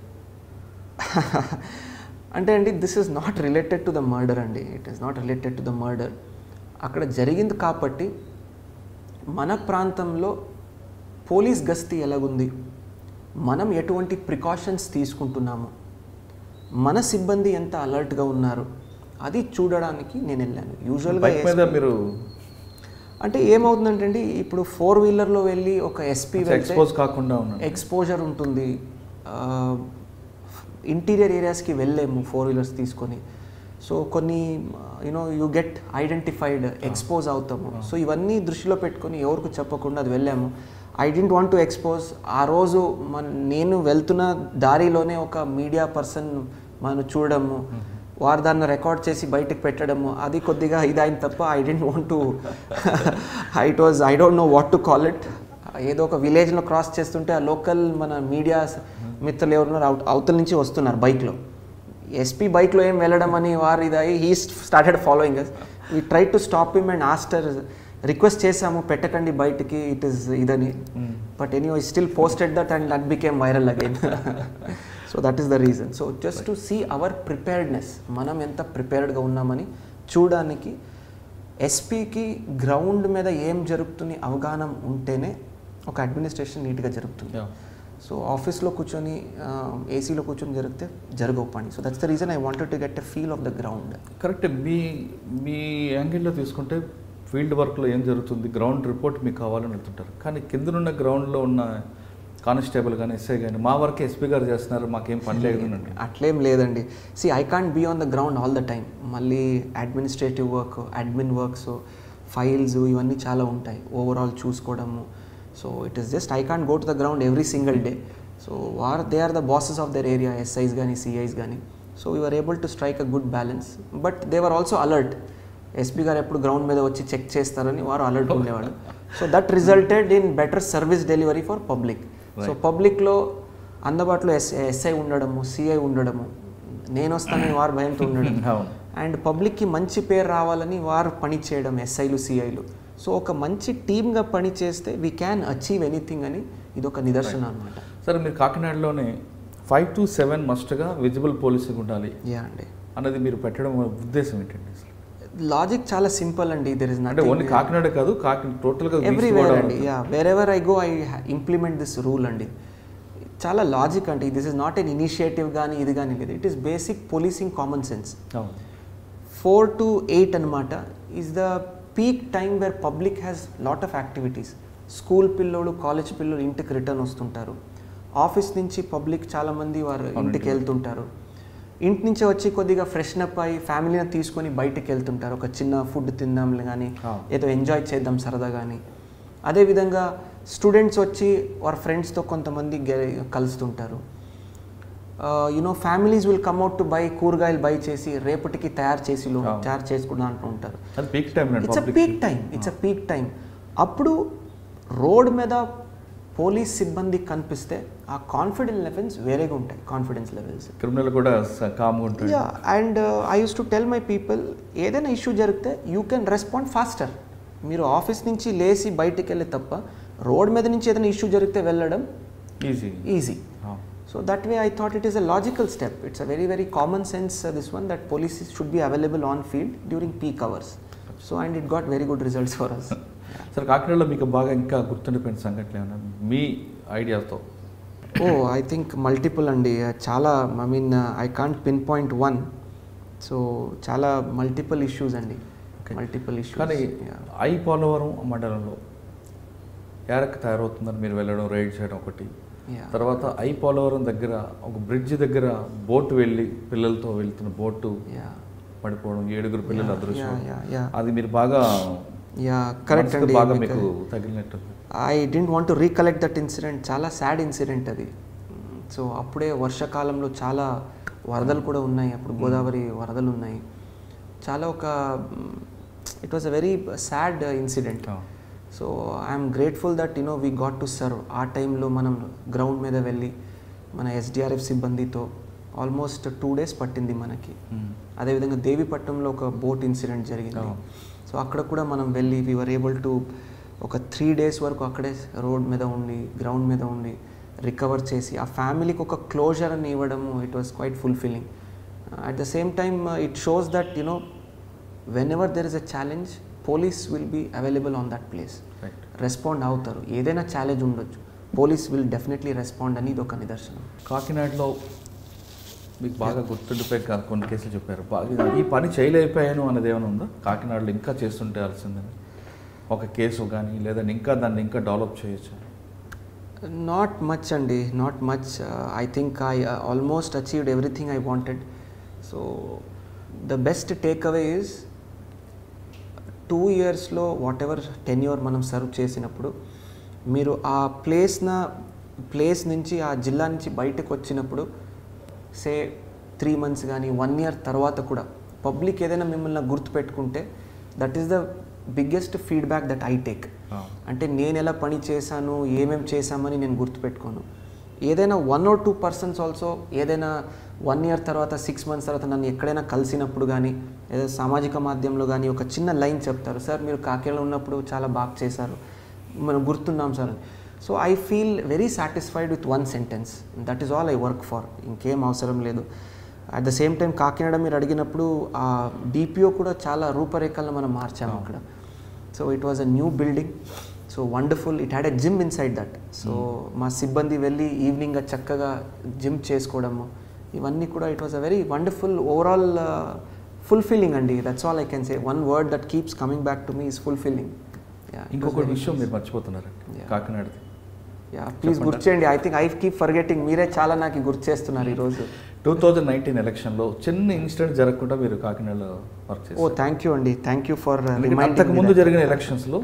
అంటే అండి this is not related to the murder అండి it is not related to the murder అక్కడ జరిగింది కాబట్టి మన ప్రాంతంలో పోలీస్ గస్తీ ఎలాగుంది మనం ఎటువంటి ప్రికాషన్స్ తీసుకుంటున్నాము మన సిబ్బంది ఎంత అలర్ట్గా ఉన్నారు అది చూడడానికి నేను వెళ్ళాను యూజువల్గా
బైక్ మీద మీరు
అంటే ఏమవుతుందంటే అండి ఇప్పుడు ఫోర్ వీలర్లో వెళ్ళి ఒక ఎస్పీ
ఎక్స్పోజ్ కాకుండా ఉన్నారు
ఎక్స్పోజర్ ఉంటుంది ఇంటీరియర్ ఏరియాస్కి వెళ్ళలేము ఫోర్ వీలర్స్ తీసుకొని సో కొన్ని you know you get identified expose అవుతాము సో ఇవన్నీ దృష్టిలో పెట్టుకొని ఎవరికి చెప్పకుండా అది వెళ్ళాము I dent want to expose ఆ రోజు మన నేను వెళ్తున్న దారిలోనే ఒక మీడియా పర్సన్ మనం చూడడము వారు దాన్ని రికార్డ్ చేసి బయటకు పెట్టడము అది కొద్దిగా ఇదైన తప్ప I dent want to it was I don't know what to call it ఏదో ఒక విలేజ్లో క్రాస్ చేస్తుంటే ఆ లోకల్ మన మీడియా మిత్రులు ఎవరున్నారు అవుట్ అవతల నుంచి వస్తున్నారు బైక్లో ఎస్పీ బైక్లో ఏం వెళ్ళడం అని వారు ఇదాయి he started following us we try to stop him and after request చేసాము పెట్టకండి బయటికి ఇట్ ఈస్ ఇదని but any still posted that and that became viral again so that is the reason so just to see our ప్రిపేర్డ్నెస్ మనం ఎంత ప్రిపేర్డ్గా ఉన్నామని చూడడానికి ఎస్పీకి గ్రౌండ్ మీద ఏం జరుగుతుంది అవగాహన ఉంటేనే ఒక అడ్మినిస్ట్రేషన్ నీట్గా జరుగుతుంది
Yeah.
సో ఆఫీస్లో కూర్చొని ఏసీలో కూర్చొని జరిగితే జరగవు పని so that's the reason I wanted to get a feel of the ground
correct మీ మీ యాంగిల్లో తీసుకుంటే ఫీల్డ్ వర్క్లో ఏం జరుగుతుంది గ్రౌండ్ రిపోర్ట్ మీకు కావాలని వెళ్తుంటారు కానీ కిందనున్న గ్రౌండ్లో ఉన్న కానిస్టేబుల్ కానీ ఎస్ఐ కానీ మా వర్క్ ఎస్పీ గారు చేస్తున్నారు మాకేం పని లేదు అండి
అట్లేం లేదండి see I can't be on the ground all the time మళ్ళీ administrative work admin works files ఇవన్నీ చాలా ఉంటాయి ఓవరాల్ చూసుకోవడము so it is just I can't go to the ground every single day so are they are the bosses of their area SIs కానీ సిఐస్ కానీ so we are able to strike a good balance but they were also alert SP garu ఎప్పుడు గ్రౌండ్ మీద వచ్చి చెక్ చేస్తారని వారు అలర్ట్ ఉండేవాడు so that resulted in better service delivery for public so పబ్లిక్లో అందుబాటులో ఎస్ ఎస్ఐ ఉండడము సిఐ ఉండడము నేను వస్తానని వారు భయంతో ఉండడం
అవును
అండ్ పబ్లిక్కి మంచి పేరు రావాలని వారు పని చేయడం ఎస్ఐలు సిఐలు సో ఒక మంచి టీమ్గా పని చేస్తే వీ క్యాన్ అచీవ్ ఎనీథింగ్ అని ఇది ఒక నిదర్శనం అనమాట
సరే మీరు కాకినాడలోనే ఫైవ్ టు సెవెన్ మస్ట్గా విజిబుల్ పోలీసింగ్ ఉండాలి
యా అండి
అన్నది మీరు పెట్టడం ఉద్దేశం ఏంటండి అసలు
లాజిక్ చాలా సింపుల్ అండి దెర్ ఇస్
అంటే ఓన్లీ కాకినాడ కాదు కాకి టోటల్గా
ఎవ్రీవేర్ అండి yeah where ever I go I implement this rule అండి చాలా లాజిక్ అండి this is not an initiative కానీ ఇది కానీ లేదు it is basic policing common sense
అవును
ఫోర్ టు ఎయిట్ అనమాట is the peak time where public has lot of activities school పిల్లోడు కాలేజ్ పిల్లలు ఇంటికి రిటర్న్ వస్తుంటారు ఆఫీస్ నుంచి పబ్లిక్ చాలామంది వారు ఇంటికి వెళ్తుంటారు ఇంటి నుంచి వచ్చి కొద్దిగా ఫ్రెషన్ అప్ అయ్యి ఫ్యామిలీని తీసుకొని బయటికి వెళ్తుంటారు ఒక చిన్న ఫుడ్ తిందాం కానీ
అవును.
ఏదో ఎంజాయ్ చేద్దాం సరదా కానీ అదేవిధంగా స్టూడెంట్స్ వచ్చి వారి ఫ్రెండ్స్తో కొంతమంది గె- కలుస్తుంటారు you know families will come out to buy కూరగాయలు బై చేసి రేపటికి తయారు చేసి లో-
అవును.
తయారు చేసుకుందాం అంటూ ఉంటారు
అది పీక్ టైం అండి
it's a
public
peak time it's a peak time అప్పుడు రోడ్ మీద పోలీస్ సిబ్బంది కనిపిస్తే ఆ కాన్ఫిడెన్స్ లెవెల్స్ వేరేగా ఉంటాయి కాన్ఫిడెన్స్ లెవెల్స్
క్రిమినల్ కూడా స- కామ్గా ఉంటుంది
yeah and I use to tell my people ఏదైనా ఇష్యూ జరిగితే యూ కెన్ రెస్పాండ్ ఫాస్టర్ మీరు ఆఫీస్ నుంచి లేచి బయటికి వెళ్ళే తప్ప రోడ్ మీద నుంచి ఏదైనా ఇష్యూ జరిగితే వెళ్ళడం
easy
easy So that way, I thought it is a logical step. It's a very, very common sense, uh, this one, that police should be available on field during peak hours. So, and it got very good results for us.
సరే కాకినాడలో మీకు బాగా ఇంకా గుర్తుండిపోయిన సంఘటనలు ఏమైనా మీ ఐడియాతో
oh, I think multiple అండి చాలా I mean I can't pinpoint one so చాలా మల్టిపుల్ ఇష్యూస్ అండి
Okay.
మల్టిపుల్ ఇష్యూస్
కానీ ఐ పోలవరం మండలంలో ఏరక్ తయారవుతుందని మీరు వెళ్ళడం రైడ్ చేయడం ఒకటి తర్వాత ఐ పోలవరం దగ్గర ఒక బ్రిడ్జ్ దగ్గర బోట్ వెళ్ళి పిల్లలతో వెళ్తున్న బోటు పడిపోవడం ఏడుగురు పిల్లల అదృశ్యం అది మీరు బాగా
యా కరెక్ట్
మనసుకు
అండి
బాగా
మీకు-
మీకు తగిలినట్టు
I dent want to recollect that incident చాలా సాడ్ ఇన్సిడెంట్ అది సో అప్పుడే వర్షాకాలంలో చాలా వరదలు కూడా ఉన్నాయి అప్పుడు గోదావరి వరదలు ఉన్నాయి చాలా ఒక it was a very sad incident so I'm grateful that you know we got to serve ఆ టైంలో మనం గ్రౌండ్ మీద వెళ్ళి మన ఎస్డిఆర్ఎఫ్ సిబ్బందితో ఆల్మోస్ట్ టూ డేస్ పట్టింది మనకి అదేవిధంగా దేవిపట్నంలో ఒక బోట్ ఇన్సిడెంట్ జరిగింది
Oh.
సో అక్కడ కూడా మనం వెళ్ళి వర్ ఏబుల్ టు ఒక త్రీ డేస్ వరకు అక్కడే రోడ్ మీద ఉండి గ్రౌండ్ మీద ఉండి రికవర్ చేసి ఆ ఫ్యామిలీకి ఒక క్లోజర్ అని ఇవ్వడము it was quite fulfilling at the same time it shows that you know when ever there is a challenge police will be available on that place
right
respond అవుతారు ఏదైనా ఛాలెంజ్ ఉండొచ్చు పోలీస్ విల్ డెఫినెట్లీ రెస్పాండ్ అని ఇది ఒక నిదర్శనం
కాకినాడలో మీకు బాగా గుర్తుండిపోయి కా- కొన్ని కేసులు చెప్పారు బాగా ఈ పని చేయలేకపోయాను అన్నది ఏమైనా ఉందా కాకినాడలో ఇంకా చేస్తుంటే అలసిందని ఒక కేసు కానీ లేదంటే ఇంకా దాన్ని ఇంకా డెవలప్ చేయొచ్చు
నాట్ మచ్ అండి not much I think I almost achieved everything I wanted so the best take away is two ఇయర్స్లో వాట్ ఎవర్ టెన్ ఇయర్ మనం సర్వ్ చేసినప్పుడు మీరు ఆ ప్లేస్న ప్లేస్ నుంచి ఆ జిల్లా నుంచి బయటకు వచ్చినప్పుడు సే త్రీ మంత్స్ కానీ వన్ ఇయర్ తర్వాత కూడా పబ్లిక్ ఏదైనా మిమ్మల్ని గుర్తుపెట్టుకుంటే that is the biggest feedback that I take అంటే నేను ఎలా పని చేశాను ఏమేమి చేశామని నేను గుర్తుపెట్టుకోను ఏదైనా one or two persons also ఏదైనా వన్ ఇయర్ తర్వాత సిక్స్ మంత్స్ తర్వాత నన్ను ఎక్కడైనా కలిసినప్పుడు కానీ ఏదో సామాజిక మాధ్యమంలో కానీ ఒక చిన్న లైన్ చెప్తారు సార్ మీరు కాకేలో ఉన్నప్పుడు చాలా బాగా చేశారు మనం గుర్తున్నాం sir so I feel very satisfied with one sentence that is all I work for ఇంకేం అవసరం లేదు at the same time Kakinada మీరు అడిగినప్పుడు ఆ డిపిఓ కూడా చాలా రూపరేఖలను మనం మార్చాము అక్కడ so it was a new building so wonderful it had a gym inside that so మా సిబ్బంది వెళ్ళి ఈవినింగ్ చక్కగా జిమ్ చేసుకోవడము ఇవన్నీ కూడా it was a very wonderful overall fulfilling అండి that's all I can say one word that keeps coming back to me is fulfilling
ఇంకొక విషయం మీరు మర్చిపోతున్నారండి
Yeah.
కాకినాడది
యా ప్లీజ్ గుర్తు చేయండి I think I keep forgetting మీరే చాలా నాకు గుర్తు చేస్తున్నారు ఈరోజు
టూ థౌజండ్ నైన్టీన్ ఎలక్షన్లో చిన్న ఇన్సిడెంట్ జరగకుండా మీరు కాకినాడలో వర్క్
ఓ
చేశారు
థ్యాంక్ యూ అండి థ్యాంక్ యూ ఫర్
ఎందుకంటే
రిమైండింగ్
అంతకు ముందు జరిగిన ఎలక్షన్స్లో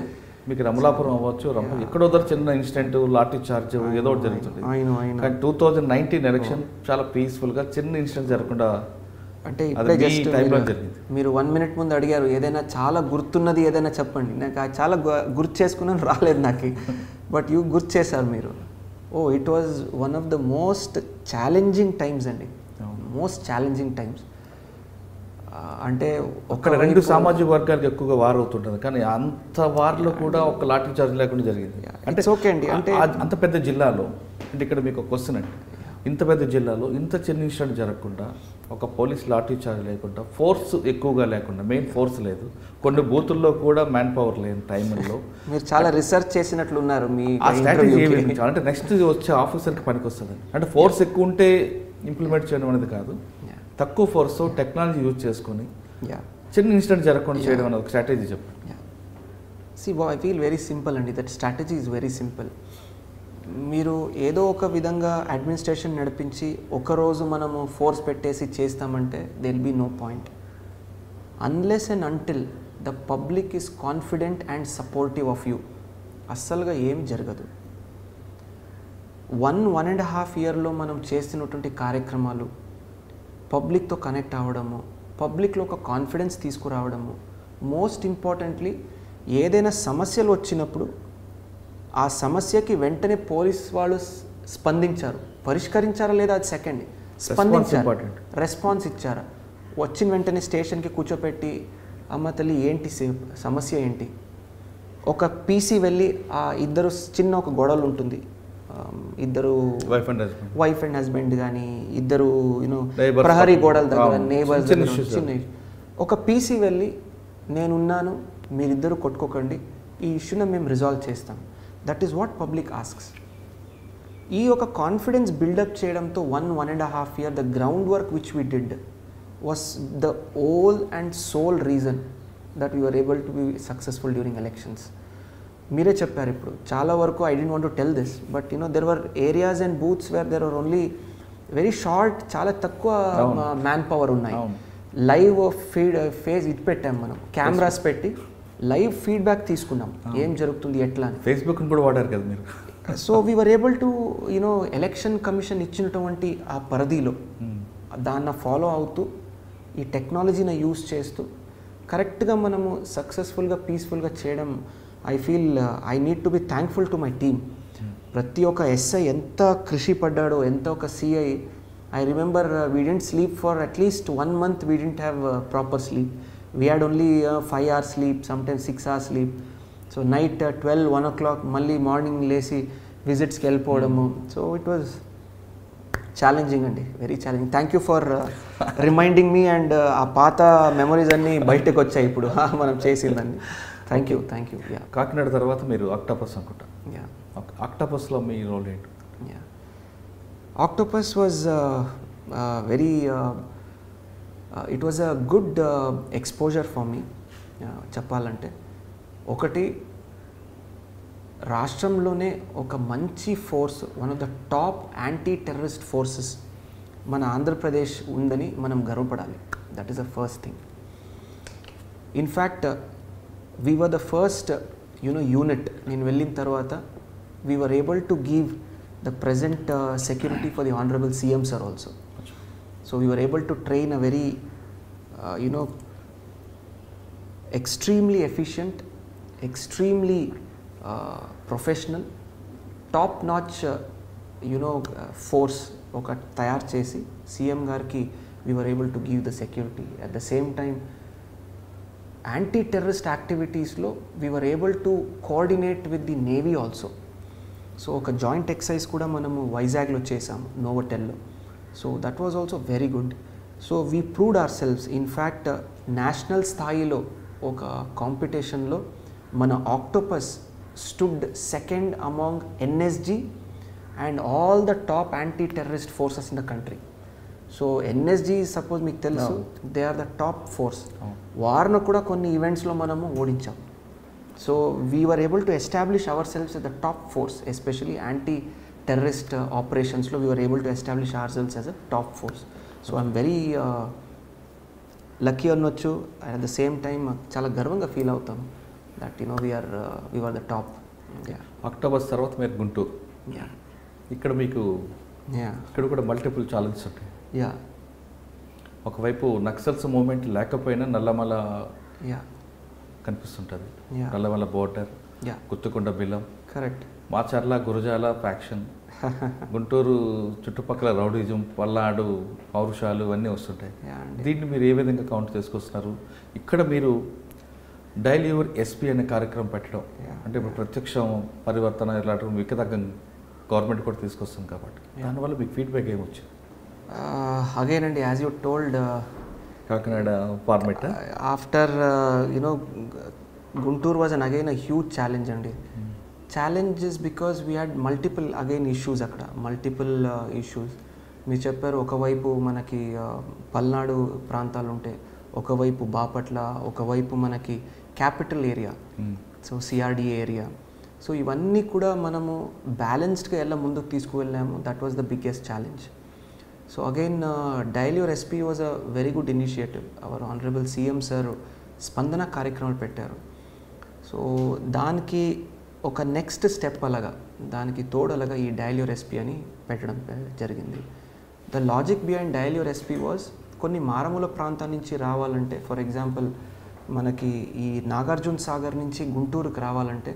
మీకు రమలాపురం అవ్వచ్చు రమ ఎక్కడో దగ్గర చిన్న ఇన్సిడెంట్ లాఠీ చార్జ్ ఏదో ఒకటి జరుగుతుంది
ఆయన ఆయన
కానీ టూ థౌజండ్ నైన్టీన్ ఎలక్షన్ చాలా పీస్ఫుల్గా చిన్న ఇన్సిడెంట్ జరగకుండా
అంటే
అది
ఇప్పుడే
మీ
జస్ట్
టైంలో
మీరు-
జరిగింది.
మీరు వన్ మినిట్ ముందు అడిగారు ఏదైనా చాలా గుర్తున్నది ఏదైనా చెప్పండి నాకు ఆ చాలా గు- గుర్తు చేసుకున్నాను రాలేదు నాకు బట్ యూ గుర్తు చేశారు మీరు oh it was one of the most challenging times అండి మోస్ట్ ఛాలెంజింగ్ టైమ్స్ అంటే
అక్కడ రెండు సామాజిక వర్గాలకు ఎక్కువగా వార్ అవుతుంటుంది కానీ అంత వార్లో కూడా ఒక లాఠీ చార్జ్ లేకుండా జరిగింది అంటే
it's okay అండి. అంటే-
ఆ- అంత పెద్ద జిల్లాలో అంటే ఇక్కడ మీకు ఒక క్వశ్చన్ అండి ఇంత పెద్ద జిల్లాలో ఇంత చిన్న ఇన్సిడెంట్ జరగకుండా ఒక పోలీస్ లాఠీ చార్జ్ లేకుండా ఫోర్స్ ఎక్కువగా లేకుండా మెయిన్ ఫోర్స్ లేదు కొన్ని బూతుల్లో కూడా మ్యాన్ పవర్ లేని టైంలో
మీరు చాలా రీసెర్చ్ చేసినట్లు ఉన్నారు మీ
ఆ స్ట్రాటజీ ఏ
interview కి.
విధంగా అంటే నెక్స్ట్ వచ్చే ఆఫీసర్కి పనికి వస్తుంది అంటే ఫోర్స్ ఎక్కువ ఉంటే ఇంప్లిమెంట్ చేయడం అనేది కాదు
Yeah.
తక్కువ ఫోర్స్ టెక్నాలజీ యూజ్ చేసుకొని
Yeah.
చిన్న ఇన్సిడెంట్ జరగకుండా చేయడం అనేది ఒక స్ట్రాటజీ చెప్పండి
see I feel very simple అండి that strategy is very simple మీరు ఏదో ఒక విధంగా అడ్మినిస్ట్రేషన్ నడిపించి ఒకరోజు మనము ఫోర్స్ పెట్టేసి చేస్తామంటే there'll be no point unless and until the public is confident and supportive of you అస్సలుగా ఏమి జరగదు వన్ వన్ అండ్ హాఫ్ ఇయర్లో మనం చేస్తున్నటువంటి కార్యక్రమాలు పబ్లిక్తో కనెక్ట్ అవ్వడము పబ్లిక్లో ఒక కాన్ఫిడెన్స్ తీసుకురావడము మోస్ట్ ఇంపార్టెంట్లీ ఏదైనా సమస్యలు వచ్చినప్పుడు ఆ సమస్యకి వెంటనే పోలీస్ వాళ్ళు స్- స్పందించారు పరిష్కరించారా లేదా అది సెకండ్ స్పందించారు
important.
రెస్పాన్స్ ఇచ్చారా వచ్చిన వెంటనే స్టేషన్కి కూర్చోపెట్టి అమ్మ తల్లి ఏంటి సే- సమస్య ఏంటి ఒక పీసీ వెళ్ళి ఆ ఇద్దరు స్- చిన్న ఒక గొడవలు ఉంటుంది ఆమ్, ఇద్దరు
wife and husband
wife and husband కానీ ఇద్దరు యూనో
Neighbours
ప్రహరీ
పక్కన.
గోడల దగ్గర
అవును.
నేబర్స్
చిన్న issues
చిన్న issue. ఒక పీసీ వెళ్ళి నేనున్నాను మీరిద్దరు కొట్టుకోకండి ఈ ఇష్యూని మేము రిజాల్వ్ చేస్తాం that is what public asks ఈ ఒక కాన్ఫిడెన్స్ బిల్డప్ చేయడంతో one one and half year the ground work which we did was the whole and sole reason that you're able to be successful during elections మీరే చెప్పారు ఇప్పుడు చాలా వరకు I dent want to tell this but you know there were areas and booths where there are only very short చాలా తక్కువ
అవును.
మ్యాన్ పవర్ ఉన్నాయి
అవును.
లైవ్ ఫీడ్ ఫేజ్ ఇది పెట్టాం మనం కెమెరాస్ పెట్టి లైవ్ ఫీడ్బ్యాక్ తీసుకున్నాం ఏం జరుగుతుంది ఎట్లా అని
ఫేస్బుక్ కూడా వాడారు కదా మీరు
so we were able to you know election commission ఇచ్చినటువంటి ఆ పరిధిలో దాన్ని ఫాలో అవుతూ ఈ టెక్నాలజీని యూస్ చేస్తూ కరెక్ట్గా మనము సక్సెస్ఫుల్గా పీస్ఫుల్గా చేయడం I feel I need to be thankful to my team ప్రతి ఒక్క ఎస్ఐ ఎంత కృషి పడ్డాడో ఎంత ఒక CI I remember we didn't sleep for at least one month we didn't have proper sleep we had only five hours sleep sometimes six hours sleep so night twelve one o'clock మళ్ళీ మార్నింగ్ లేచి విజిట్స్కి వెళ్ళిపోవడము సో ఇట్ వాజ్ ఛాలెంజింగ్ అండి very challenging thank you for reminding me and ఆ పాత మెమరీస్ అన్నీ బయటకు వచ్చాయి ఇప్పుడు మనం చేసిందండి thank you thank you yeah
Kakinada తర్వాత మీరు ఆక్టోపస్ అనుకుంటా
యా
ఆక్టోపస్లో మీ రోల్ ఏంటి
Yeah. Octopus was uh, uh, very, uh, uh, it was a good uh, exposure for me, uh, చెప్పాలంటే ఒకటి రాష్ట్రంలోనే ఒక మంచి force one of the top anti terrorist forces మన ఆంధ్రప్రదేశ్ ఉందని మనం గర్వపడాలి that is the first thing in fact we were the first you know unit నేను వెళ్ళిన తర్వాత we were able to give the present security for the honourable CM sir also so we were able to train a very you know extremely efficient, extremely uh, professional, top notch, uh, you know, uh, force ఒక తయారు చేసి సీఎం గారికి we were able to give the security at the same time anti terrorist యాక్టివిటీస్లో we were able to coordinate with the navy also so ఒక జాయింట్ ఎక్సైజ్ కూడా మనము వైజాగ్లో చేసాము నోవోటెల్లో so that was also very good so we proved ourselves in fact national స్థాయిలో ఒక కాంపిటీషన్లో మన Octopus stood second among NSG and all the top anti terrorist forces in the country so NSG suppose మీకు తెలుసు they are the top force వారిని కూడా కొన్ని ఈవెంట్స్లో మనము ఓడించాం so we were able to establish ourselves the top force especially anti terrorist ఆపరేషన్స్లో we were able to establish ourselves as a top force so I'm very lucky అనొచ్చు అట్ ద సేమ్ టైం చాలా గర్వంగా ఫీల్ అవుతాం that you know we are uh, we were the top. Yeah,
October తర్వాత మీరు గుంటూరు
yeah,
ఇక్కడ మీకు
yeah,
ఇక్కడ కూడా మల్టిపుల్ ఛాలెంజెస్ ఉంటాయి
yeah,
ఒకవైపు నక్సల్స్ మూమెంట్ లేకపోయినా నల్లమల
yeah,
కనిపిస్తుంటుంది
Yeah.
Nallamala border
yeah.
Guttukonda Bilam
Correct.
Macherla Gurazala faction Guntur చుట్టుపక్కల రౌడిజం పల్నాడు పౌరుషాలు ఇవన్నీ వస్తుంటాయి
Yeah, అండి.
దీన్ని మీరు ఏ విధంగా కౌంట్ చేసుకొస్తున్నారు ఇక్కడ మీరు డైలీ యువర్ ఎస్పీ అనే కార్యక్రమం పెట్టడం
Yeah.
అంటే ఇప్పుడు ప్రత్యక్షం పరివర్తన ఇలాంటి వికతగ్గం గవర్నమెంట్ కూడా తీసుకొస్తుంది కాబట్టి దానివల్ల మీకు ఫీడ్బ్యాక్ ఏమొచ్చింది
Uh, again, and as you told, uh,
Kakinada format
uh, after uh, you know, G- Guntur was an again a huge challenge, and challenge is because we had multiple again issues అక్కడ మల్టిపుల్ ఇష్యూస్ మీరు చెప్పారు ఒకవైపు మనకి uh, పల్నాడు ప్రాంతాలు ఉంటే ఒకవైపు బాపట్ల ఒకవైపు మనకి capital area so CRD area so ఇవన్నీ కూడా మనము బ్యాలెన్స్డ్గా ఎలా ముందుకు తీసుకువెళ్ళాము that was the biggest challenge so again dial your SP was a very good initiative our honourable CM sir Spandana కార్యక్రమాలు పెట్టారు సో దానికి ఒక నెక్స్ట్ స్టెప్ అలాగా దానికి తోడలగా ఈ డైల్ యువర్ ఎస్పీ అని పెట్టడం uh, జరిగింది the logic behind dial your SP was కొన్ని మారుమూల ప్రాంతాల నుంచి రావాలంటే ఫర్ ఎగ్జాంపుల్ మనకి ఈ నాగార్జున సాగర్ నుంచి గుంటూరుకు రావాలంటే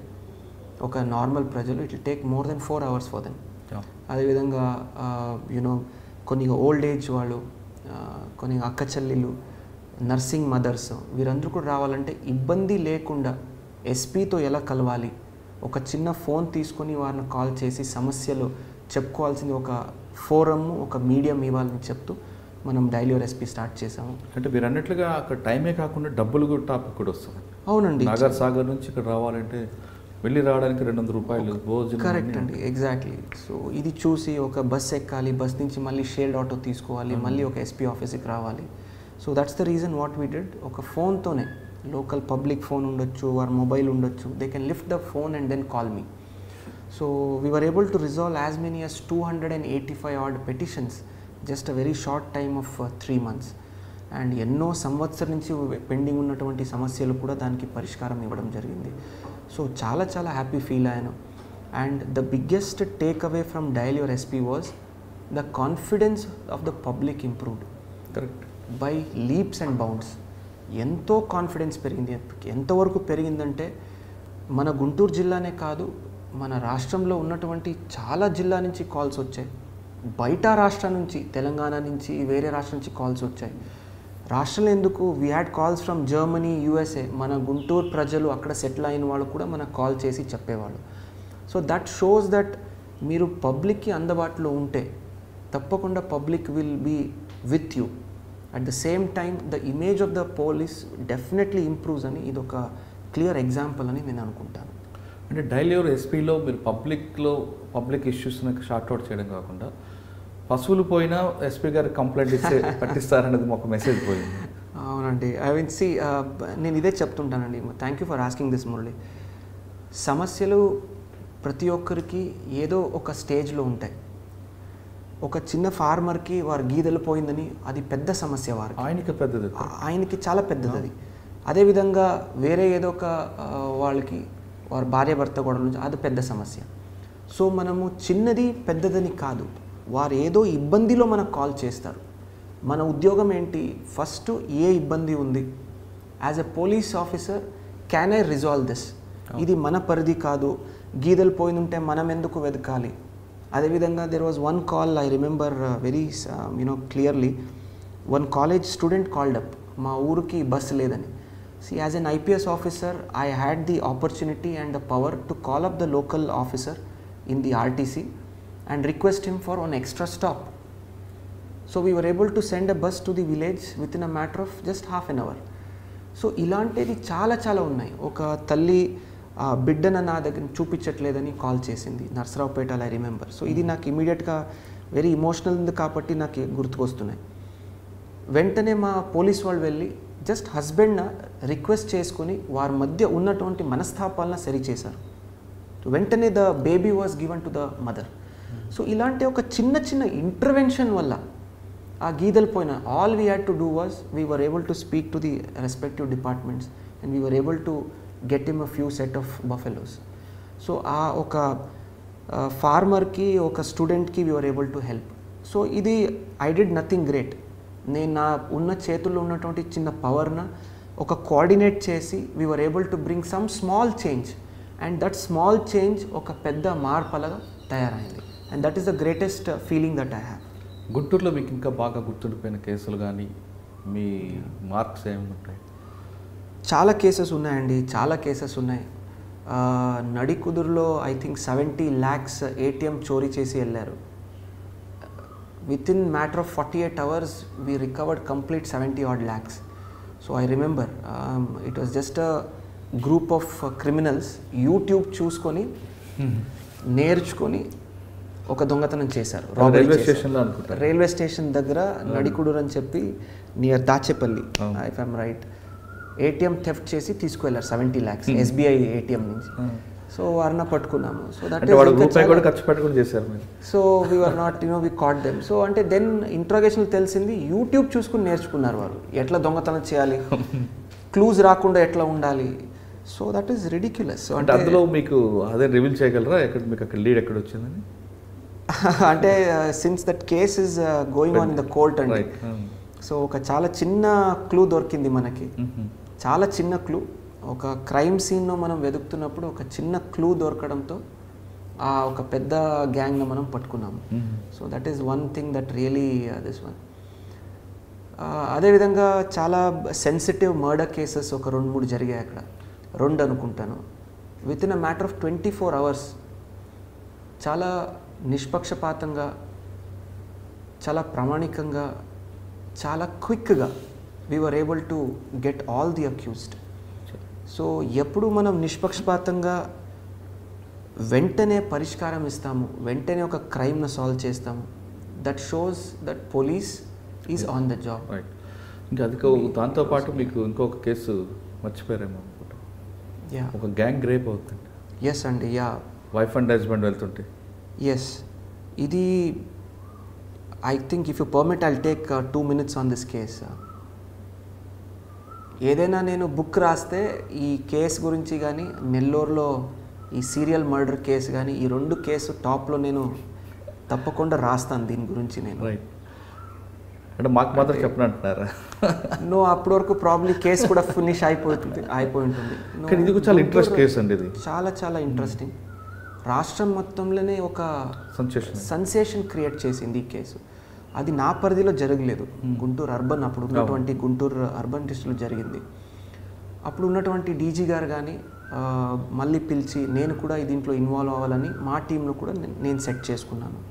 ఒక నార్మల్ ప్రజలు it take more than four hours for them అదేవిధంగా యూనో కొన్ని ఓల్డ్ ఏజ్ వాళ్ళు ఆ, కొన్ని అక్క చెల్లెళ్ళు నర్సింగ్ మదర్స్ వీరందరూ కూడా రావాలంటే ఇబ్బంది లేకుండా ఎస్పీతో ఎలా కలవాలి ఒక చిన్న ఫోన్ తీసుకొని వారిని కాల్ చేసి సమస్యలు చెప్పుకోవాల్సింది ఒక ఫోరమ్ ఒక మీడియం ఇవ్వాలని చెప్తూ మనం డైలీ ఎస్పీ స్టార్ట్ చేసాము
అంటే మీరు అన్నట్లుగా అక్కడ టైమే కాకుండా డబ్బులు కూడా టాపిక్ కూడా వస్తుంది
అవునండి
నాగర్ సాగర్ నుంచి ఇక్కడ రావాలంటే వెళ్ళి రావడానికి రెండు వందల రూపాయలు భోజనం
కరెక్ట్
అన్నీ
అండి ఎగ్జాక్ట్లీ సో ఇది చూసి ఒక బస్ ఎక్కాలి బస్ నుంచి మళ్ళీ షేర్డ్ ఆటో తీసుకోవాలి మళ్ళీ ఒక ఎస్పీ ఆఫీస్కి రావాలి so that's the reason what we did ఒక ఫోన్తోనే లోకల్ పబ్లిక్ ఫోన్ ఉండొచ్చు వారి మొబైల్ ఉండొచ్చు they can lift the phone and then call me so we were able to resolve as many as two hundred and eighty five odd petitions just a very short time of three months and ఎన్నో సంవత్సరం నుంచి పెండింగ్ ఉన్నటువంటి సమస్యలు కూడా దానికి పరిష్కారం ఇవ్వడం జరిగింది సో చాలా చాలా హ్యాపీ ఫీల్ అయ్యాను and the biggest take away from dial your SP was the confidence of the public improved
correct
by leaps and bounds ఎంతో కాన్ఫిడెన్స్ పెరిగింది ఎంతవరకు పెరిగిందంటే మన గుంటూరు జిల్లానే కాదు మన రాష్ట్రంలో ఉన్నటువంటి చాలా జిల్లా నుంచి కాల్స్ వచ్చాయి బయట రాష్ట్రం నుంచి తెలంగాణ నుంచి వేరే రాష్ట్రం నుంచి కాల్స్ వచ్చాయి రాష్ట్రంలో ఎందుకు we had calls from Germany USA మన గుంటూరు ప్రజలు అక్కడ సెటిల్ అయిన వాళ్ళు కూడా మనకు కాల్ చేసి చెప్పేవాళ్ళు సో దట్ షోస్ దట్ మీరు పబ్లిక్కి అందుబాటులో ఉంటే తప్పకుండా public will be with you at the same time the image of the police definitely improves అని ఇది ఒక క్లియర్ ఎగ్జాంపుల్ అని నేను అనుకుంటాను
అంటే డైలీ యువర్ ఎస్పీలో మీరు పబ్లిక్లో పబ్లిక్ ఇష్యూస్ని షార్ట్ అవుట్ చేయడం కాకుండా పశువులు పోయినా ఎస్పీ గారికి కంప్లైంట్ ఇస్తే పట్టిస్తారనేది ఒక మెసేజ్ పోయింది
అవునండి ఐ మీన్ సి నేను ఇదే చెప్తుంటానండి thank you for asking this Murali సమస్యలు ప్రతి ఒక్కరికి ఏదో ఒక స్టేజ్లో ఉంటాయి ఒక చిన్న ఫార్మర్కి వారి గీదెలు పోయిందని అది పెద్ద సమస్య వారికి
ఆయనకి పెద్దది
ఆ- ఆయనకి చాలా పెద్దది అది అదేవిధంగా వేరే ఏదో ఒక ఆ, వాళ్ళకి వారి భార్య భర్త గొడవల నుంచి అది పెద్ద సమస్య సో మనము చిన్నది పెద్దదని కాదు వారు ఏదో ఇబ్బందిలో మనకు కాల్ చేస్తారు మన ఉద్యోగం ఏంటి ఫస్ట్ ఏ ఇబ్బంది ఉంది as a police officer can I resolve this ఇది మన పరిధి కాదు గీదలు పోయిందంటే మనం ఎందుకు వెతకాలి అదేవిధంగా there was one call I remember very you know clearly one college student called up మా ఊరికి బస్ లేదని see as an IPS officer I had the opportunity and the power to call up the local officer in the RTC and request him for one extra stop so we were able to send a bus to the village with in a matter of just half an hour so ఇలాంటివి చాలా చాలా ఉన్నాయి ఒక తల్లి ఆ బిడ్డను నా దగ్గర చూపించట్లేదని కాల్ చేసింది నర్సరావుపేట ఐ రిమెంబర్ సో ఇది నాకు ఇమీడియట్గా వెరీ ఇమోషనల్ ఉంది కాబట్టి నాకు గుర్తుకొస్తున్నాయి వెంటనే మా పోలీస్ వాళ్ళు వెళ్ళి జస్ట్ హస్బెండ్న రిక్వెస్ట్ చేసుకొని వారి మధ్య ఉన్నటువంటి మనస్తాపాలను సరి చేశారు వెంటనే the baby was given to the mother so ఇలాంటి ఒక చిన్న చిన్న ఇంటర్వెన్షన్ వల్ల ఆ గీదలు పోయిన all we had to do was we were able to speak to the respective departments and we were able to get him a few set of buffaloes so ఆ ఒక ఫార్మర్కి ఒక స్టూడెంట్కి we were able to help so ఇది ఐ డిడ్ నథింగ్ గ్రేట్ నేను నా ఉన్న చేతుల్లో ఉన్నటువంటి చిన్న పవర్న ఒక కోఆర్డినేట్ చేసి we were able to bring some small change and that small change ఒక పెద్ద మార్పలగా తయారైంది and that is the greatest feeling that I have
గుంటూరులో మీకు ఇంకా బాగా గుర్తుండిపోయిన కేసులు కానీ మీ మార్క్స్ ఏమి ఉంటాయి
చాలా కేసెస్ ఉన్నాయండి చాలా కేసెస్ ఉన్నాయి ఆ, నడికుదురులో I think seventy lakhs ATM చోరీ చేసి వెళ్ళారు within matter of forty eight hours we recovered complete seventy odd lakhs so I remember it was just a group of criminals YouTube చూసుకొని నేర్చుకొని ఒక దొంగతనం చేశారు robbery
రైల్వే
చేశారు.
స్టేషన్లో అనుకుంటా
రైల్వే స్టేషన్ దగ్గర నడికుడూరు అని చెప్పి నియర్ దాచేపల్లి
అవును.
If I'm right ATM theft చేసి తీసుకువెళ్ళారు సెవెంటీ ల్యాక్స్ ఎస్బీఐ ఏటీఎం నుంచి సో వారిన పట్టుకున్నాము సో దట్
అంటే వాడు రూపాయి కూడా ఖర్చు పెట్టకుండా చేశారు మీరు
so we are not you know we caught them so అంటే దెన్ ఇంట్రాగేషన్ తెలిసింది యూట్యూబ్ చూసుకుని నేర్చుకున్నారు వారు ఎట్లా దొంగతనం చేయాలి క్లూజ్ రాకుండా ఎట్లా ఉండాలి so that is ridiculous so
అంటే అందులో మీకు అదే రివీల్ చేయగలరా ఎక్కడ మీకు అక్కడ లీడ్ ఎక్కడ వచ్చిందని
అంటే since that case is going on in the court అండి
రైట్
సో ఒక చాలా చిన్న క్లూ దొరికింది మనకి చాలా చిన్న క్లూ ఒక క్రైమ్ సీన్లో మనం వెతుకుతున్నప్పుడు ఒక చిన్న క్లూ దొరకడంతో ఆ ఒక పెద్ద గ్యాంగ్ను మనం పట్టుకున్నాము so that is one thing that really this one అదేవిధంగా చాలా సెన్సిటివ్ మర్డర్ కేసెస్ ఒక రెండు మూడు జరిగాయి అక్కడ రెండు అనుకుంటాను with in a matter of twenty four hours చాలా నిష్పక్షపాతంగా చాలా ప్రామాణికంగా చాలా క్విక్గా we were able to get all the accused so ఎప్పుడు మనం నిష్పక్షపాతంగా వెంటనే పరిష్కారం ఇస్తాము వెంటనే ఒక క్రైమ్ను సాల్వ్ చేస్తాము that shows that police is on the job
right ఇంకా అది దాంతో పాటు మీకు ఇంకొక కేసు మర్చిపోయారేమో అనుకుంటా
యా
ఒక గ్యాంగ్ రేప్ అవుతుంది
ఎస్ అండి యా
వైఫ్ అండ్ హస్బెండ్ వెళ్తుంటే
ఎస్ ఇది I think if you permit I'll take two minutes on this case ఏదైనా నేను బుక్ రాస్తే ఈ కేస్ గురించి కానీ నెల్లూరులో ఈ సీరియల్ మర్డర్ కేసు కానీ ఈ రెండు కేసు టాప్లో నేను తప్పకుండా రాస్తాను దీని గురించి నేను
రైట్ అంటే మాకు మాత్రం చెప్పనంటున్నారా
నో అప్పటి వరకు ప్రాబ్లీ కేసు కూడా ఫినిష్ అయిపోతుంది అయిపోయి ఉంటుంది No,
కానీ ఇది కూడా చాలా ఇంట్రెస్ట్
గుంటూరు-
కేసు అండి ఇది
చాలా చాలా ఇంట్రెస్టింగ్ రాష్ట్రం మొత్తంలోనే ఒక
సంచేషన్
సెన్సేషన్ క్రియేట్ చేసింది ఈ కేసు అది నా పరిధిలో జరగలేదు గుంటూరు అర్బన్ అప్పుడు ఉన్నటువంటి గుంటూరు అర్బన్ డిస్ట్రిక్ట్లో జరిగింది అప్పుడు ఉన్నటువంటి డీజీ గారు కానీ ఆ, మళ్ళీ పిలిచి నేను కూడా దీంట్లో ఇన్వాల్వ్ అవ్వాలని మా టీంను కూడా నే- నేను సెట్ చేసుకున్నాను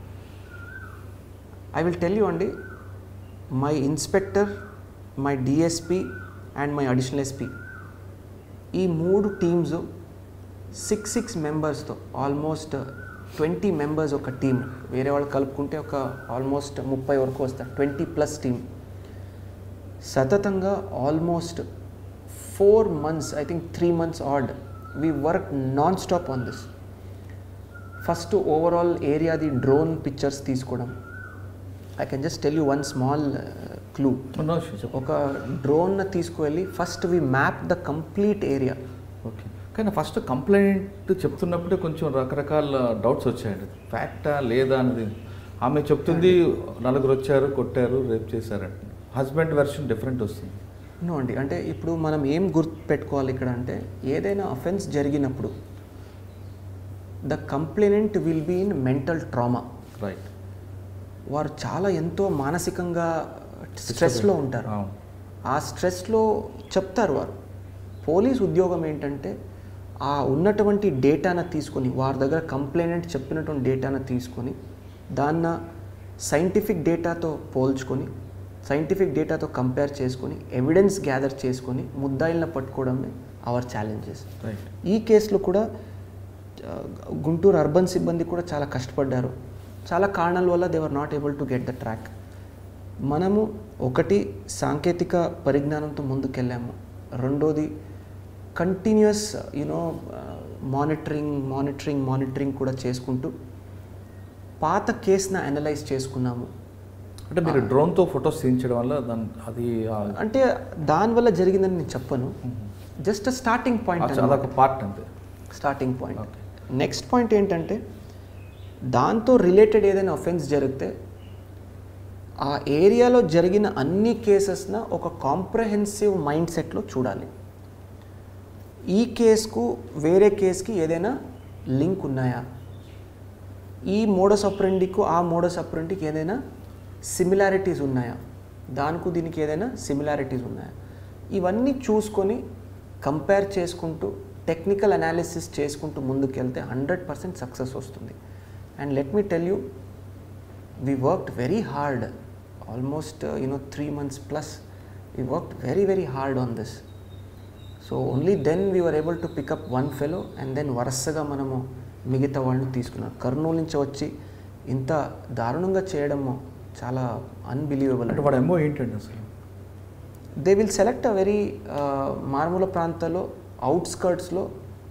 ఐ విల్ టెల్ యూ అండి my inspector my DSP and my additional SP ఈ మూడు టీమ్స్ సిక్స్ సిక్స్ మెంబర్స్తో ఆల్మోస్ట్ ట్వంటీ మెంబర్స్ ఒక టీం వేరే వాళ్ళు కలుపుకుంటే ఒక ఆల్మోస్ట్ ముప్పై వరకు వస్తారు ట్వంటీ ప్లస్ టీం సతతంగా almost four months I think three months odd we work non stop on this first overall ఏరియాది డ్రోన్ పిక్చర్స్ తీసుకోవడం I can just tell you one small clue ఒక డ్రోన్ తీసుకువెళ్ళి first we map the complete area
okay కానీ ఫస్ట్ కంప్లైంట్ చెప్తున్నప్పుడే కొంచెం రకరకాల డౌట్స్ వచ్చాయండి ఫ్యాక్టా లేదా అనేది ఆమె చెప్తుంది నలుగురు వచ్చారు కొట్టారు రేప్ చేశారంట హస్బెండ్ వెర్షన్ డిఫరెంట్ వస్తుంది
నో అండి అంటే ఇప్పుడు మనం ఏం గుర్తు పెట్టుకోవాలి ఇక్కడ అంటే ఏదైనా అఫెన్స్ జరిగినప్పుడు the complainant will be in mental trauma
right
వారు చాలా ఎంతో మానసికంగా స్ట్రెస్లో ఉంటారు
అవును
ఆ స్ట్రెస్లో చెప్తారు వారు పోలీస్ ఉద్యోగం ఏంటంటే ఆ ఉన్నటువంటి డేటాను తీసుకొని వారి దగ్గర కంప్లైనెంట్ చెప్పినటువంటి డేటాను తీసుకొని దాన్న సైంటిఫిక్ డేటాతో పోల్చుకొని సైంటిఫిక్ డేటాతో కంపేర్ చేసుకొని ఎవిడెన్స్ గ్యాదర్ చేసుకొని ముద్దాయిలను పట్టుకోవడమే అవర్ ఛాలెంజెస్
రైట్
ఈ కేసులో కూడా ఆ, గుంటూరు అర్బన్ సిబ్బంది కూడా చాలా కష్టపడ్డారు చాలా కారణాల వల్ల they were not able to get the track మనము ఒకటి సాంకేతిక పరిజ్ఞానంతో ముందుకెళ్ళాము రెండోది continuous you know monitoring monitoring monitoring కూడా చేసుకుంటూ పాత కేసును అనలైజ్ చేసుకున్నాము
అంటే మీరు డ్రోన్తో ఫొటోస్ తీయించడం వల్ల దాని అది ఆ-
అంటే దానివల్ల జరిగిందని నేను చెప్పను జస్ట్ స్టార్టింగ్ పాయింట్
అదొక పార్ట్ అంతే
starting point
Okay.
Next point ఏంటంటే దాంతో రిలేటెడ్ ఏదైనా అఫెన్స్ జరిగితే ఆ ఏరియాలో జరిగిన అన్ని కేసెస్న ఒక కాంప్రహెన్సివ్ మైండ్ సెట్లో చూడాలి ఈ కేసుకు వేరే కేసుకి ఏదైనా లింక్ ఉన్నాయా ఈ మోడస్ అప్రెండికు ఆ మోడస్ అప్రెండికి ఏదైనా సిమిలారిటీస్ ఉన్నాయా దానికి దీనికి ఏదైనా సిమిలారిటీస్ ఉన్నాయా ఇవన్నీ చూసుకొని కంపేర్ చేసుకుంటూ టెక్నికల్ అనాలిసిస్ చేసుకుంటూ ముందుకెళ్తే హండ్రెడ్ పర్సెంట్ సక్సెస్ వస్తుంది and let me tell you we worked very hard almost uh, you know 3 months plus we worked very very hard on this so only then we were able to pick up one fellow and then వరుసగా మనము మిగతా వాళ్ళని తీసుకున్నాం కర్నూలు నుంచి వచ్చి ఇంత దారుణంగా చేయడము చాలా అన్బిలీవబుల్
అంటే వాడు ఎంఓ ఏంటండి అసలు
they will select a very మారుమూల ప్రాంతాల్లో అవుట్స్కర్ట్స్లో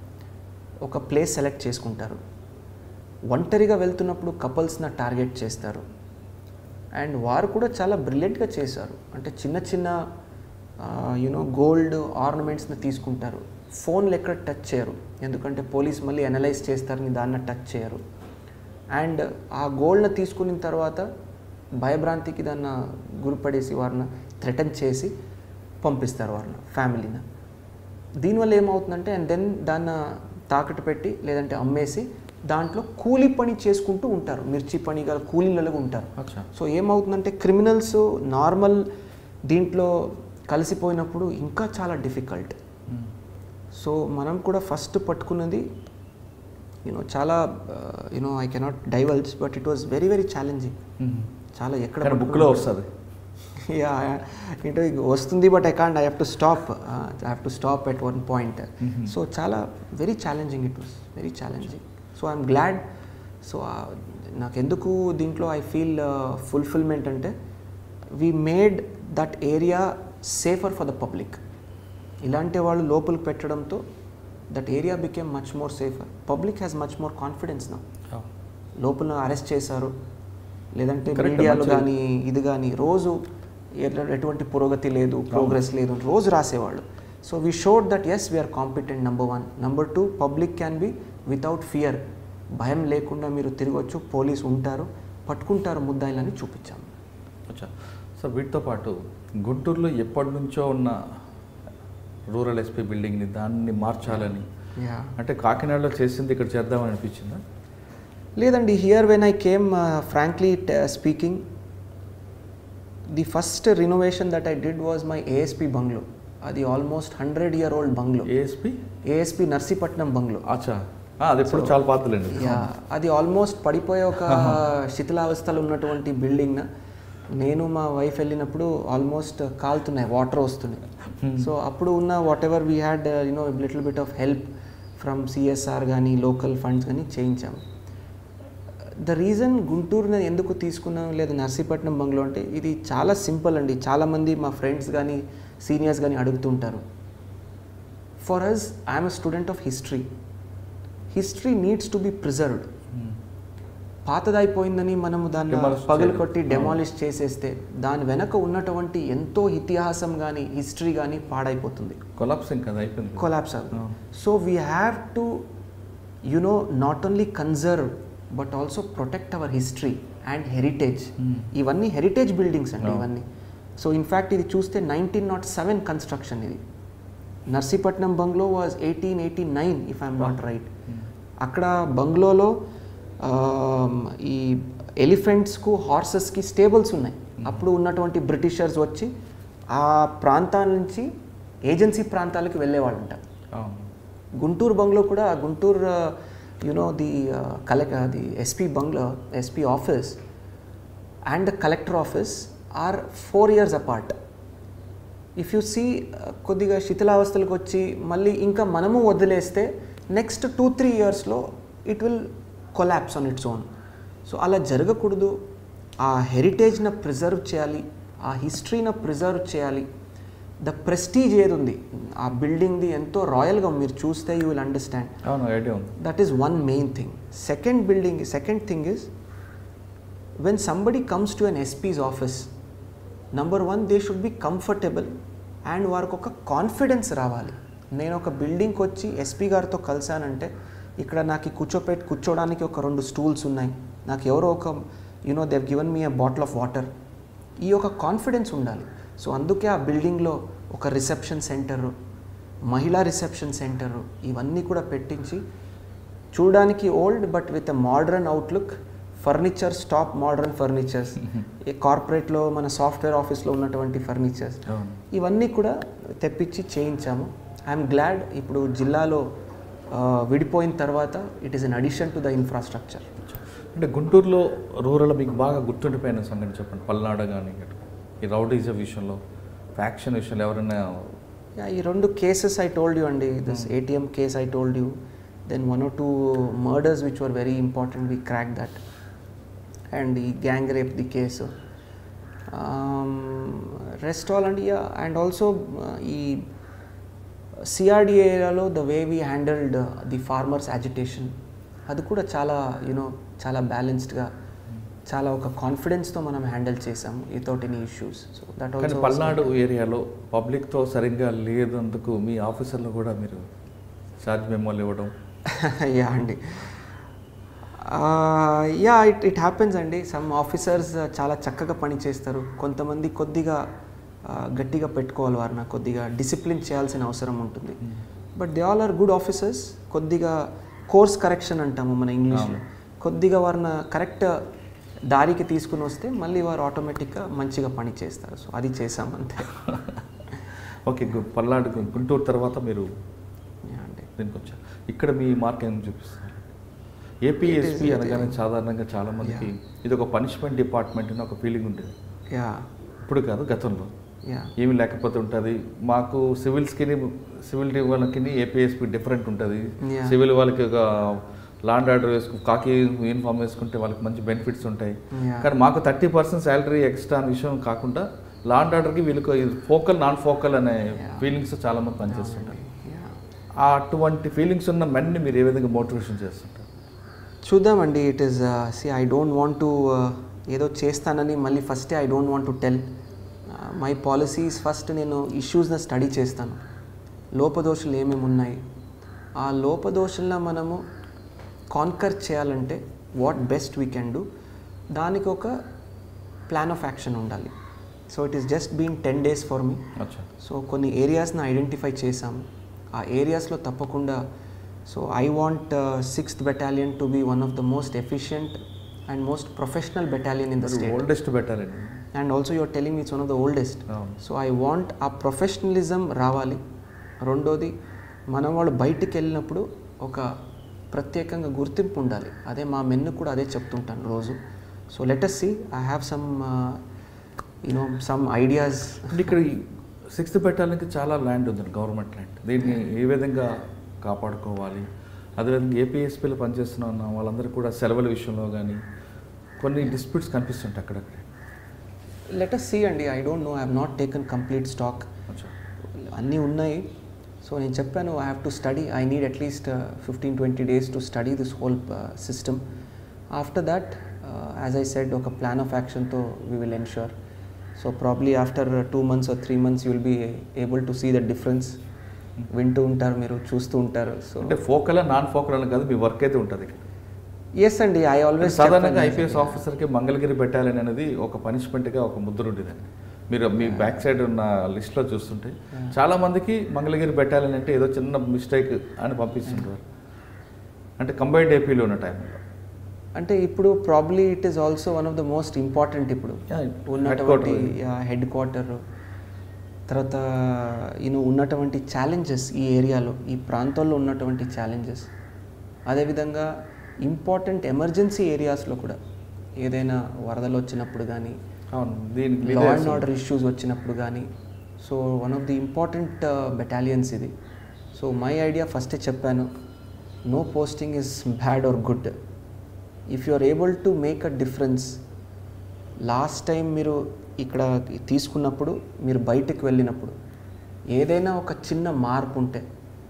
ఒక ప్లేస్ సెలెక్ట్ చేసుకుంటారు ఒంటరిగా వెళ్తున్నప్పుడు కపుల్స్ని టార్గెట్ చేస్తారు అండ్ వారు కూడా చాలా బ్రిలియంట్గా చేశారు అంటే చిన్న చిన్న యూనో గోల్డ్ ఆర్నమెంట్స్ని తీసుకుంటారు ఫోన్లు ఎక్కడ టచ్ చేయరు ఎందుకంటే పోలీస్ మళ్ళీ అనలైజ్ చేస్తారని దాన్ని టచ్ చేయరు అండ్ ఆ గోల్డ్ని తీసుకున్న తర్వాత భయభ్రాంతికి దాన్ని గురిపడేసి వారిని థ్రెటన్ చేసి పంపిస్తారు వారిని ఫ్యామిలీని దీనివల్ల ఏమవుతుందంటే అండ్ దెన్ దాన్ని తాకట్టు పెట్టి లేదంటే అమ్మేసి దాంట్లో కూలీ పని చేసుకుంటూ ఉంటారు మిర్చి పని గల కూలీలలో ఉంటారు
అచ్చా
సో ఏమవుతుందంటే క్రిమినల్స్ నార్మల్ దీంట్లో కలిసిపోయినప్పుడు ఇంకా చాలా డిఫికల్ట్ సో మనం కూడా ఫస్ట్ పట్టుకున్నది యూనో చాలా you know I cannot divulge but it was very very challenging చాలా ఎక్కడ
కానీ బుక్లో వస్తుంది
యా ఏంటో ఇక వస్తుంది but I can't I have to stop I have to stop at one point so చాలా very challenging it was very challenging so I'm glad so నాకెందుకు దీంట్లో ఐ ఫీల్ ఫుల్ఫిల్మెంట్ అంటే we made that area safer for the public ఇలాంటి వాళ్ళు లోపలికి పెట్టడంతో that area became much more safer public has much more confidence నా లోపల అరెస్ట్ చేశారు లేదంటే
Correct,
మీడియాలో
మంచిది.
కానీ ఇది కానీ రోజు ఎట్ల- ఎటువంటి పురోగతి లేదు ప్రోగ్రెస్ లేదు అని రోజు రాసేవాళ్ళు so we showed that yes we are competent number one number two public can be without fear భయం లేకుండా మీరు తిరగొచ్చు పోలీస్ ఉంటారు పట్టుకుంటారు ముద్దాయిలని చూపించాము
అచ్చా సార్ వీటితో పాటు గుంటూరులో ఎప్పటి నుంచో ఉన్న రూరల్ ఎస్పీ బిల్డింగ్ని దాన్ని మార్చాలని
యా
అంటే కాకినాడలో చేసింది ఇక్కడ చేద్దామని అనిపించిందా
లేదండి here when I came frankly speaking the first renovation that I did was my ASP bungalow అది almost hundred year old bungalow
ASP
ASP Narsipatnam bungalow
అచ్చా ఆ, అది ఎప్పుడు చాలా పాతలేండి
యా అది ఆల్మోస్ట్ పడిపోయే ఒక శిథిలావస్థలో ఉన్నటువంటి బిల్డింగ్ నేను మా వైఫ్ వెళ్ళినప్పుడు ఆల్మోస్ట్ కాలుతున్నాయి వాటర్ వస్తున్నాయి సో అప్పుడు ఉన్న whatever we had you know little bit of help from CSR కానీ లోకల్ ఫండ్స్ కానీ చేయించాము ద రీజన్ గుంటూరుని ఎందుకు తీసుకున్నాం లేదా నర్సీపట్నం బంగ్లో అంటే ఇది చాలా సింపుల్ అండి చాలామంది మా ఫ్రెండ్స్ కానీ సీనియర్స్ కానీ అడుగుతుంటారు for us I'm a student of history history needs to be preserved పాతదైపోయిందని మనము దాన్ని
Demolish
పగలు
చేయలేం.
కొట్టి డెమాలిష్ చేసేస్తే దాని వెనక ఉన్నటువంటి ఎంతో ఇతిహాసం కానీ హిస్టరీ కానీ పాడైపోతుంది
కొలాప్సింగ్ కదా అయిపోయింది కదా.
కొలాప్స్ అవుతుంది
Oh.
So we have to you know not only conserve but also protect our history and heritage
Hmm.
ఇవన్నీ హెరిటేజ్ బిల్డింగ్స్ అండి
Oh.
ఇవన్నీ సో ఇన్ఫ్యాక్ట్ ఇది చూస్తే నైన్టీన్ నాట్ సెవెన్ కన్స్ట్రక్షన్ ఇది Narsipatnam bungalow was eighteen eighty nine if I'm not right అక్కడ బంగ్లోలో ఆమ్, ఈ ఎలిఫెంట్స్కు హార్సెస్కి స్టేబుల్స్ ఉన్నాయి అప్పుడు ఉన్నటువంటి బ్రిటిషర్స్ వచ్చి ఆ ప్రాంతాల నుంచి ఏజెన్సీ ప్రాంతాలకు వెళ్ళేవాళ్ళంట
అవును.
గుంటూరు బంగ్లో కూడా Guntur you know the collect the SP bungalow SP office and the collector office are four years apart if you see కొద్దిగా శిథిలావస్థలకు వచ్చి మళ్ళీ ఇంకా మనము వదిలేస్తే నెక్స్ట్ టూ త్రీ ఇయర్స్లో it will collapse on its own so అలా జరగకూడదు ఆ హెరిటేజ్ని ప్రిజర్వ్ చేయాలి ఆ హిస్టరీని ప్రిజర్వ్ చేయాలి ద ప్రెస్టీజ్ ఏది ఉంది ఆ బిల్డింగ్ది ఎంతో రాయల్గా మీరు చూస్తే యూ విల్ అండర్స్టాండ్
అవును ఐడియా ఉంది
that is one main thing second building second thing is when somebody comes to an SP's office number one they should be comfortable and వారికి ఒక కాన్ఫిడెన్స్ రావాలి నేను ఒక బిల్డింగ్కి వచ్చి ఎస్పీ గారితో కలిశానంటే ఇక్కడ నాకు ఈ కూర్చోపెట్టి కూర్చోడానికి ఒక రెండు స్టూల్స్ ఉన్నాయి నాకు ఎవరో ఒక you know they've given me a bottle of water ఈ ఒక కాన్ఫిడెన్స్ ఉండాలి సో అందుకే ఆ బిల్డింగ్లో ఒక రిసెప్షన్ సెంటరు మహిళా రిసెప్షన్ సెంటరు ఇవన్నీ కూడా పెట్టించి చూడడానికి old but with a modern outlook furniture stop modern furnitures ఈ కార్పొరేట్లో మన సాఫ్ట్వేర్ ఆఫీస్లో ఉన్నటువంటి ఫర్నిచర్స్
అవును
ఇవన్నీ కూడా తెప్పించి చేయించాము ఐఎమ్ గ్లాడ్ ఇప్పుడు జిల్లాలో ఆ, విడిపోయిన తర్వాత it is an addition to the infrastructure
అంటే గుంటూరులో రూరల్ మీకు బాగా గుర్తుండిపోయిన సంగతి చెప్పండి పల్నాడు కానీ ఈ రౌడీజం విషయంలో ఫ్యాక్షన్ విషయంలో ఎవరైనా
ఈ రెండు కేసెస్ ఐ టోల్డ్ యూ అండి this ATM case I told you then one or two murders which were very important we crack that and ఈ gang rape the case rest all and and also ఈ సిఆర్డి ఏరియాలో the way we handled the farmers agitation అది కూడా చాలా యూనో చాలా బ్యాలెన్స్డ్గా చాలా ఒక కాన్ఫిడెన్స్తో మనం హ్యాండిల్ చేసాము without any issues so that
కానీ
ఆల్సో
పల్నాడు ఏరియాలో పబ్లిక్తో సరిగ్గా లేదందుకు మీ ఆఫీసర్లు కూడా మీరు ఛార్జ్ మెమోలు ఇవ్వడం
యా అండి యా ఇట్ ఇట్ హ్యాపెన్స్ అండి సమ్ ఆఫీసర్స్ చాలా చక్కగా పని చేస్తారు కొంతమంది కొద్దిగా ఆ, గట్టిగా పెట్టుకోవాలి వారిని కొద్దిగా డిసిప్లిన్ చేయాల్సిన అవసరం ఉంటుంది but they all are good officers కొద్దిగా కోర్స్ కరెక్షన్ అంటాము మన ఇంగ్లీష్లో కొద్దిగా వారిని కరెక్ట్ దారికి తీసుకుని వస్తే మళ్ళీ వారు ఆటోమేటిక్గా మంచిగా పని చేస్తారు సో అది చేసాం అంతే
ఓకే గు- పల్నాడు గు- గుంటూరు తర్వాత మీరు
యా అండి
దీనికి వచ్చారు ఇక్కడ మీ మార్క్ ఏం చూపిస్తారు ఏపీఎస్పీ అనగానే సాధారణంగా చాలా మందికి ఇది ఒక పనిష్మెంట్ డిపార్ట్మెంట్ అని ఒక ఫీలింగ్ ఉండేది
యా
ఇప్పుడు కాదు గతంలో
యా
ఏమి లేకపోతే ఉంటుంది మాకు సివిల్స్కి సివిల్ వాళ్ళకి ఏపీఎస్పీ డిఫరెంట్ ఉంటుంది
Yeah.
సివిల్ వాళ్ళకి ఒక లాండ్ ఆర్డర్ వేసుకు కాకి యూనిఫామ్ వేసుకుంటే వాళ్ళకి మంచి బెనిఫిట్స్ ఉంటాయి
Yeah.
కానీ మాకు థర్టీ పర్సెంట్ శాలరీ ఎక్స్ట్రా అనే విషయం కాకుండా లాండ్ ఆర్డర్కి వీళ్ళకి ఫోకల్ నాన్ ఫోకల్ అనే ఫీలింగ్స్ చాలా మంది పనిచేస్తుంటారు
యా
ఆ అటువంటి ఫీలింగ్స్ ఉన్న మెన్ని మీరు ఏ విధంగా మోటివేషన్ చేస్తుంటారు
చూద్దామండి it is see I don't want to ఏదో చేస్తానని మళ్ళీ ఫస్టే I don't want to tell my policies first నేను ఇష్యూస్ని స్టడీ చేస్తాను లోపదోషులు ఏమేమి ఉన్నాయి ఆ లోపదోషులను మనము కాన్కర్ చేయాలంటే what best we can do దానికి ఒక ప్లాన్ ఆఫ్ యాక్షన్ ఉండాలి so it is just being ten days for me
అచ్చా
సో కొన్ని ఏరియాస్ని ఐడెంటిఫై చేసాము ఆ ఏరియాస్లో తప్పకుండా so I want sixth battalion to be one of the most efficient and most professional battalion in the state
oldest better అండి
and also your telling it's one of the oldest
అవును.
సో ఐ వాంట్ ఆ ప్రొఫెషనలిజం రావాలి రెండోది మనం వాళ్ళు బయటికి వెళ్ళినప్పుడు ఒక ప్రత్యేకంగా గుర్తింపు ఉండాలి అదే మా మెన్ను కూడా అదే చెప్తుంటాను రోజు so let's see I have some you know some ideas
అంటే ఇక్కడ సిక్స్త్ పెట్టడానికి చాలా ల్యాండ్ ఉందండి గవర్నమెంట్ ల్యాండ్ దీన్ని ఏ విధంగా కాపాడుకోవాలి అదేవిధంగా ఏపీఎస్పీలో పనిచేస్తున్న ఉన్న వాళ్ళందరూ కూడా సెలవుల విషయంలో కానీ కొన్ని డిస్ప్యూట్స్ కనిపిస్తుంటాయి అక్కడక్కడ
లెటస్ సి అండి I don't know I have not taken complete stock
అచ్చా
అన్నీ ఉన్నాయి సో నేను చెప్పాను I have to study I need at least fifteen twenty days to study this whole system after that as I said ఒక ప్లాన్ ఆఫ్ యాక్షన్తో we will ensure so probably after two months or three months you will be able to see the difference వింటూ ఉంటారు మీరు చూస్తూ ఉంటారు సో
అంటే ఫోకల్ నాన్ ఫోకల్ అని కాదు మీ వర్క్ అయితే ఉంటుంది ఇక్కడ
ఎస్ అండి ఐ ఆల్వేస్
సాధారణంగా ఐపీఎస్ ఆఫీసర్కి మంగళగిరి పెట్టాలని అనేది ఒక పనిష్మెంట్గా ఒక ముద్ర ఉండేదండి మీరు మీ బ్యాక్ సైడ్ ఉన్న లిస్ట్లో చూస్తుంటే చాలా మందికి మంగళగిరి పెట్టాలని అంటే ఏదో చిన్న మిస్టేక్ అని పంపిస్తుంటారు అంటే కంబైన్డ్ ఏపీలో ఉన్న టైంలో
అంటే ఇప్పుడు probably it is also one of the most important ఇప్పుడు
Yeah,
ఉన్నటువంటి
headquarter.
హెడ్ క్వార్టర్ తర్వాత ఈయన ఉన్నటువంటి ఛాలెంజెస్ ఈ ఏరియాలో ఈ ప్రాంతాల్లో ఉన్నటువంటి ఛాలెంజెస్ అదేవిధంగా ఇంపార్టెంట్ ఎమర్జెన్సీ ఏరియాస్లో కూడా ఏదైనా వరదలు వచ్చినప్పుడు కానీ
అవును దీనికి
లా
మీదే
అండ్ ఆర్డర్ ఇష్యూస్ వచ్చినప్పుడు కానీ so one of the important battalions ఇది సో మై ఐడియా ఫస్టే చెప్పాను no posting is bad or good if you are able to make a difference last time మీరు ఇక్కడ తీసుకున్నప్పుడు మీరు బయటకు వెళ్ళినప్పుడు ఏదైనా ఒక చిన్న మార్పు ఉంటే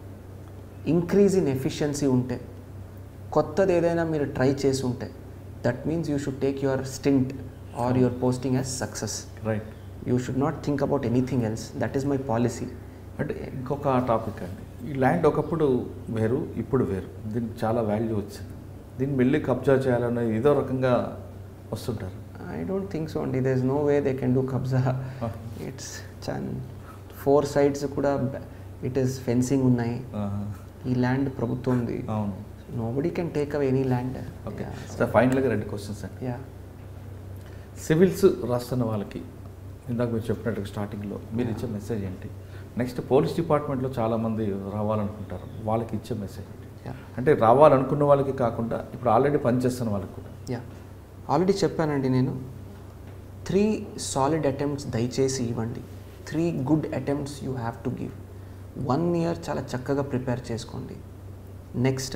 ఇంక్రీజ్ ఇన్ ఎఫిషియన్సీ ఉంటే కొత్తది ఏదైనా మీరు ట్రై చేసి ఉంటే that means you should take your stint or your posting as success
right
you should not think about anything else that is my policy
అంటే ఇంకొక టాపిక్ అండి ఈ ల్యాండ్ ఒకప్పుడు వేరు ఇప్పుడు వేరు దీనికి చాలా వాల్యూ వచ్చింది దీన్ని వెళ్ళి కబ్జా చేయాలనే ఏదో రకంగా వస్తుంటారు
I don't think so అండి there is no way they can do కబ్జా
Ah.
ఇట్స్ చాన్ ఫోర్ సైడ్స్ కూడా ఇట్ ఈస్ ఫెన్సింగ్ ఉన్నాయి
ఆ,
ఈ ల్యాండ్ ప్రభుత్వంది
అవును
nobody can take away any land
okay sir ఫైనల్గా రెండు క్వశ్చన్స్ అండి
యా
సివిల్స్ రాస్తున్న వాళ్ళకి ఇందాక మీరు చెప్పినట్టు స్టార్టింగ్లో మీరు ఇచ్చే మెసేజ్ ఏంటి నెక్స్ట్ పోలీస్ డిపార్ట్మెంట్లో చాలామంది రావాలనుకుంటారు వాళ్ళకి ఇచ్చే మెసేజ్ ఏంటి
యా
అంటే రావాలనుకున్న వాళ్ళకి కాకుండా ఇప్పుడు ఆల్రెడీ పనిచేస్తున్న వాళ్ళకి కూడా
యా ఆల్రెడీ చెప్పానండి నేను త్రీ సాలిడ్ అటెంప్ట్స్ దయచేసి ఇవ్వండి three good attempts you have to give one year చాలా చక్కగా ప్రిపేర్ చేసుకోండి నెక్స్ట్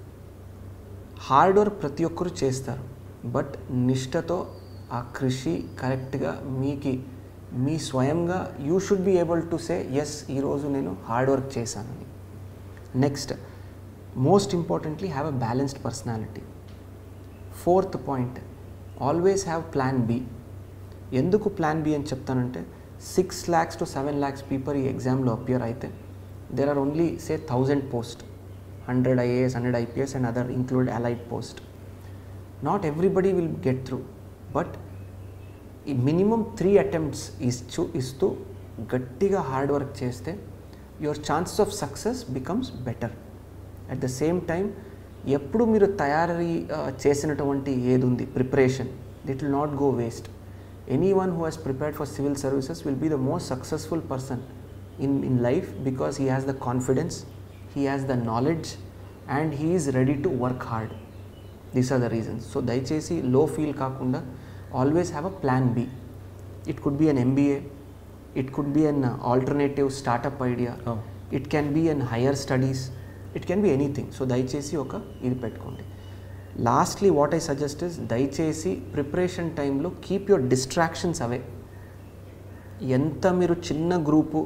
హార్డ్ వర్క్ ప్రతి ఒక్కరు చేస్తారు బట్ నిష్టతో ఆ కృషి కరెక్ట్గా మీకు మీ స్వయంగా you should be able to say yes ఈరోజు నేను హార్డ్ వర్క్ చేశానని next most importantly have a balanced personality fourth point always have plan B ఎందుకు ప్లాన్ బి అని చెప్తానంటే six lakhs to seven lakhs people ఈ ఎగ్జామ్లో అపియర్ అయితే there are only say thousand post hundred IAS hundred IPS and other include allied post not everybody will get through but ఈ మినిమం త్రీ అటెంప్ట్స్ ఇచ్చు ఇస్తూ గట్టిగా హార్డ్ వర్క్ చేస్తే your chances of success becomes better at the same time ఎప్పుడు మీరు తయారీ ఆ, చేసినటువంటి ఏది ఉంది preparation that will not go waste any one who has prepared for civil services will be the most successful person in in life because he has the confidence he has the knowledge and he is ready to work hard these are the reasons so దయచేసి లో ఫీల్ కాకుండా always have a plan B it could be an MBA it could be an alternative startup idea
Oh.
It can be an higher studies it can be anything so దయచేసి ఒక ఇది పెట్టుకోండి lastly what I suggest is దయచేసి ప్రిపరేషన్ టైంలో కీప్ యువర్ డిస్ట్రాక్షన్స్ అవే ఎంత మీరు చిన్న గ్రూపు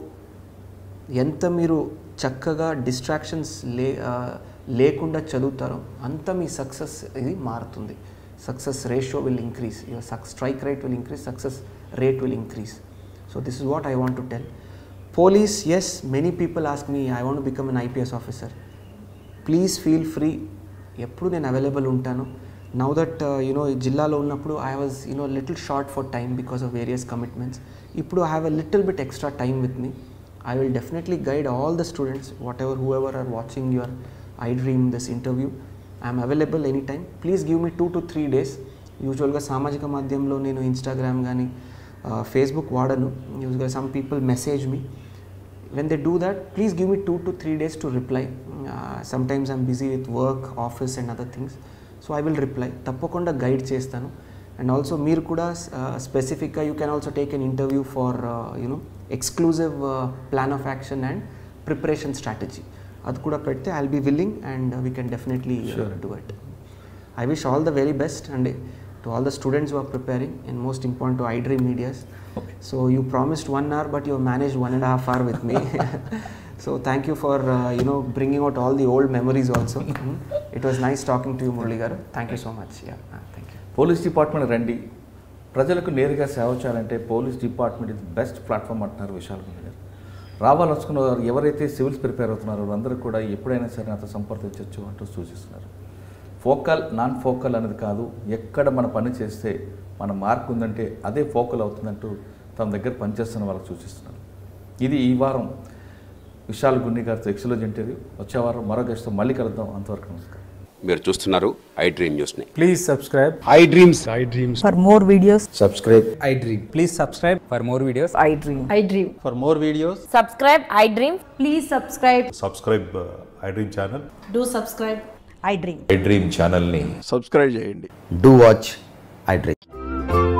ఎంత మీరు చక్కగా డిస్ట్రాక్షన్స్ లే ఆ, లేకుండా చదువుతారో అంత మీ సక్సెస్ ఇది మారుతుంది success ratio will increase your సక్ strike rate will increase success rate will increase so this is what I want to tell police as many people ask me I want become an IPS officer please feel free ఎప్పుడు నేను అవైలబుల్ ఉంటాను నౌ దట్ యునో ఈ జిల్లాలో ఉన్నప్పుడు I was you know little short for time because of various commitments ఇప్పుడు I have a little bit extra time with me I will definitely guide all the students whatever whoever are watching your I dream this interview I'm available any time please give me two to three days యూజువల్గా సామాజిక మాధ్యమంలో నేను ఇన్స్టాగ్రామ్ కానీ ఫేస్బుక్ వాడను యూజువల్గా some people message me when they do that please give me two to three days to reply uh, sometimes i'm busy with work office and other things so i will reply తప్పకుండా గైడ్ చేస్తాను అండ్ ఆల్సో మీరు కూడా స్పెసిఫిక్గా you can also take an interview for you know exclusive plan of action and preparation strategy అది కూడా పెడితే I be willing and we can definitely
Sure.
Do it I wish all the very best and to all the students who are preparing and most important to iDream Medias.
Okay.
So you promised one hour but you have managed one and a half hour with me. so thank you for uh, you know bringing out all the old memories also. Mhm. It was nice talking to you Murli garu. Thank you so much. Yeah, uh, thank you.
Police department రండి ప్రజలకు నేరుగా సేవ చేయాలంటే పోలీస్ డిపార్ట్మెంట్ ఇది బెస్ట్ ప్లాట్ఫామ్ అంటున్నారు విశాల్ గుండె గారు రావాలనుకున్న వారు ఎవరైతే సివిల్స్ ప్రిపేర్ అవుతున్నారో వాళ్ళందరూ కూడా ఎప్పుడైనా సరే నాతో సంప్రదించవచ్చు అంటూ సూచిస్తున్నారు ఫోకల్ నాన్ ఫోకల్ అనేది కాదు ఎక్కడ మన పని చేస్తే మన మార్క్ ఉందంటే అదే ఫోకల్ అవుతుందంటూ తమ దగ్గర పనిచేస్తున్న వాళ్ళకి సూచిస్తున్నారు ఇది ఈ వారం విశాల్ గున్ని గారితో ఎక్సలెంట్ ఇంటర్వ్యూ వచ్చే వారం మరో గెస్ట్తో మళ్ళీ కలుద్దాం అంతవరకు నమస్కారం
మీరు చూస్తున్నారు ఐ డ్రీమ్ న్యూస్ని
Please subscribe.
I dreams
I dreams.
For more videos,
I dream.
Please subscribe for more videos.
I dream.
I dream.
For more videos,
Subscribe, I dream. Please subscribe.
Subscribe I dream channel
Do subscribe.
I dream.
I dream ఛానల్ని
సబ్స్క్రైబ్ చేయండి
డూ వాచ్ ఐ డ్రీమ్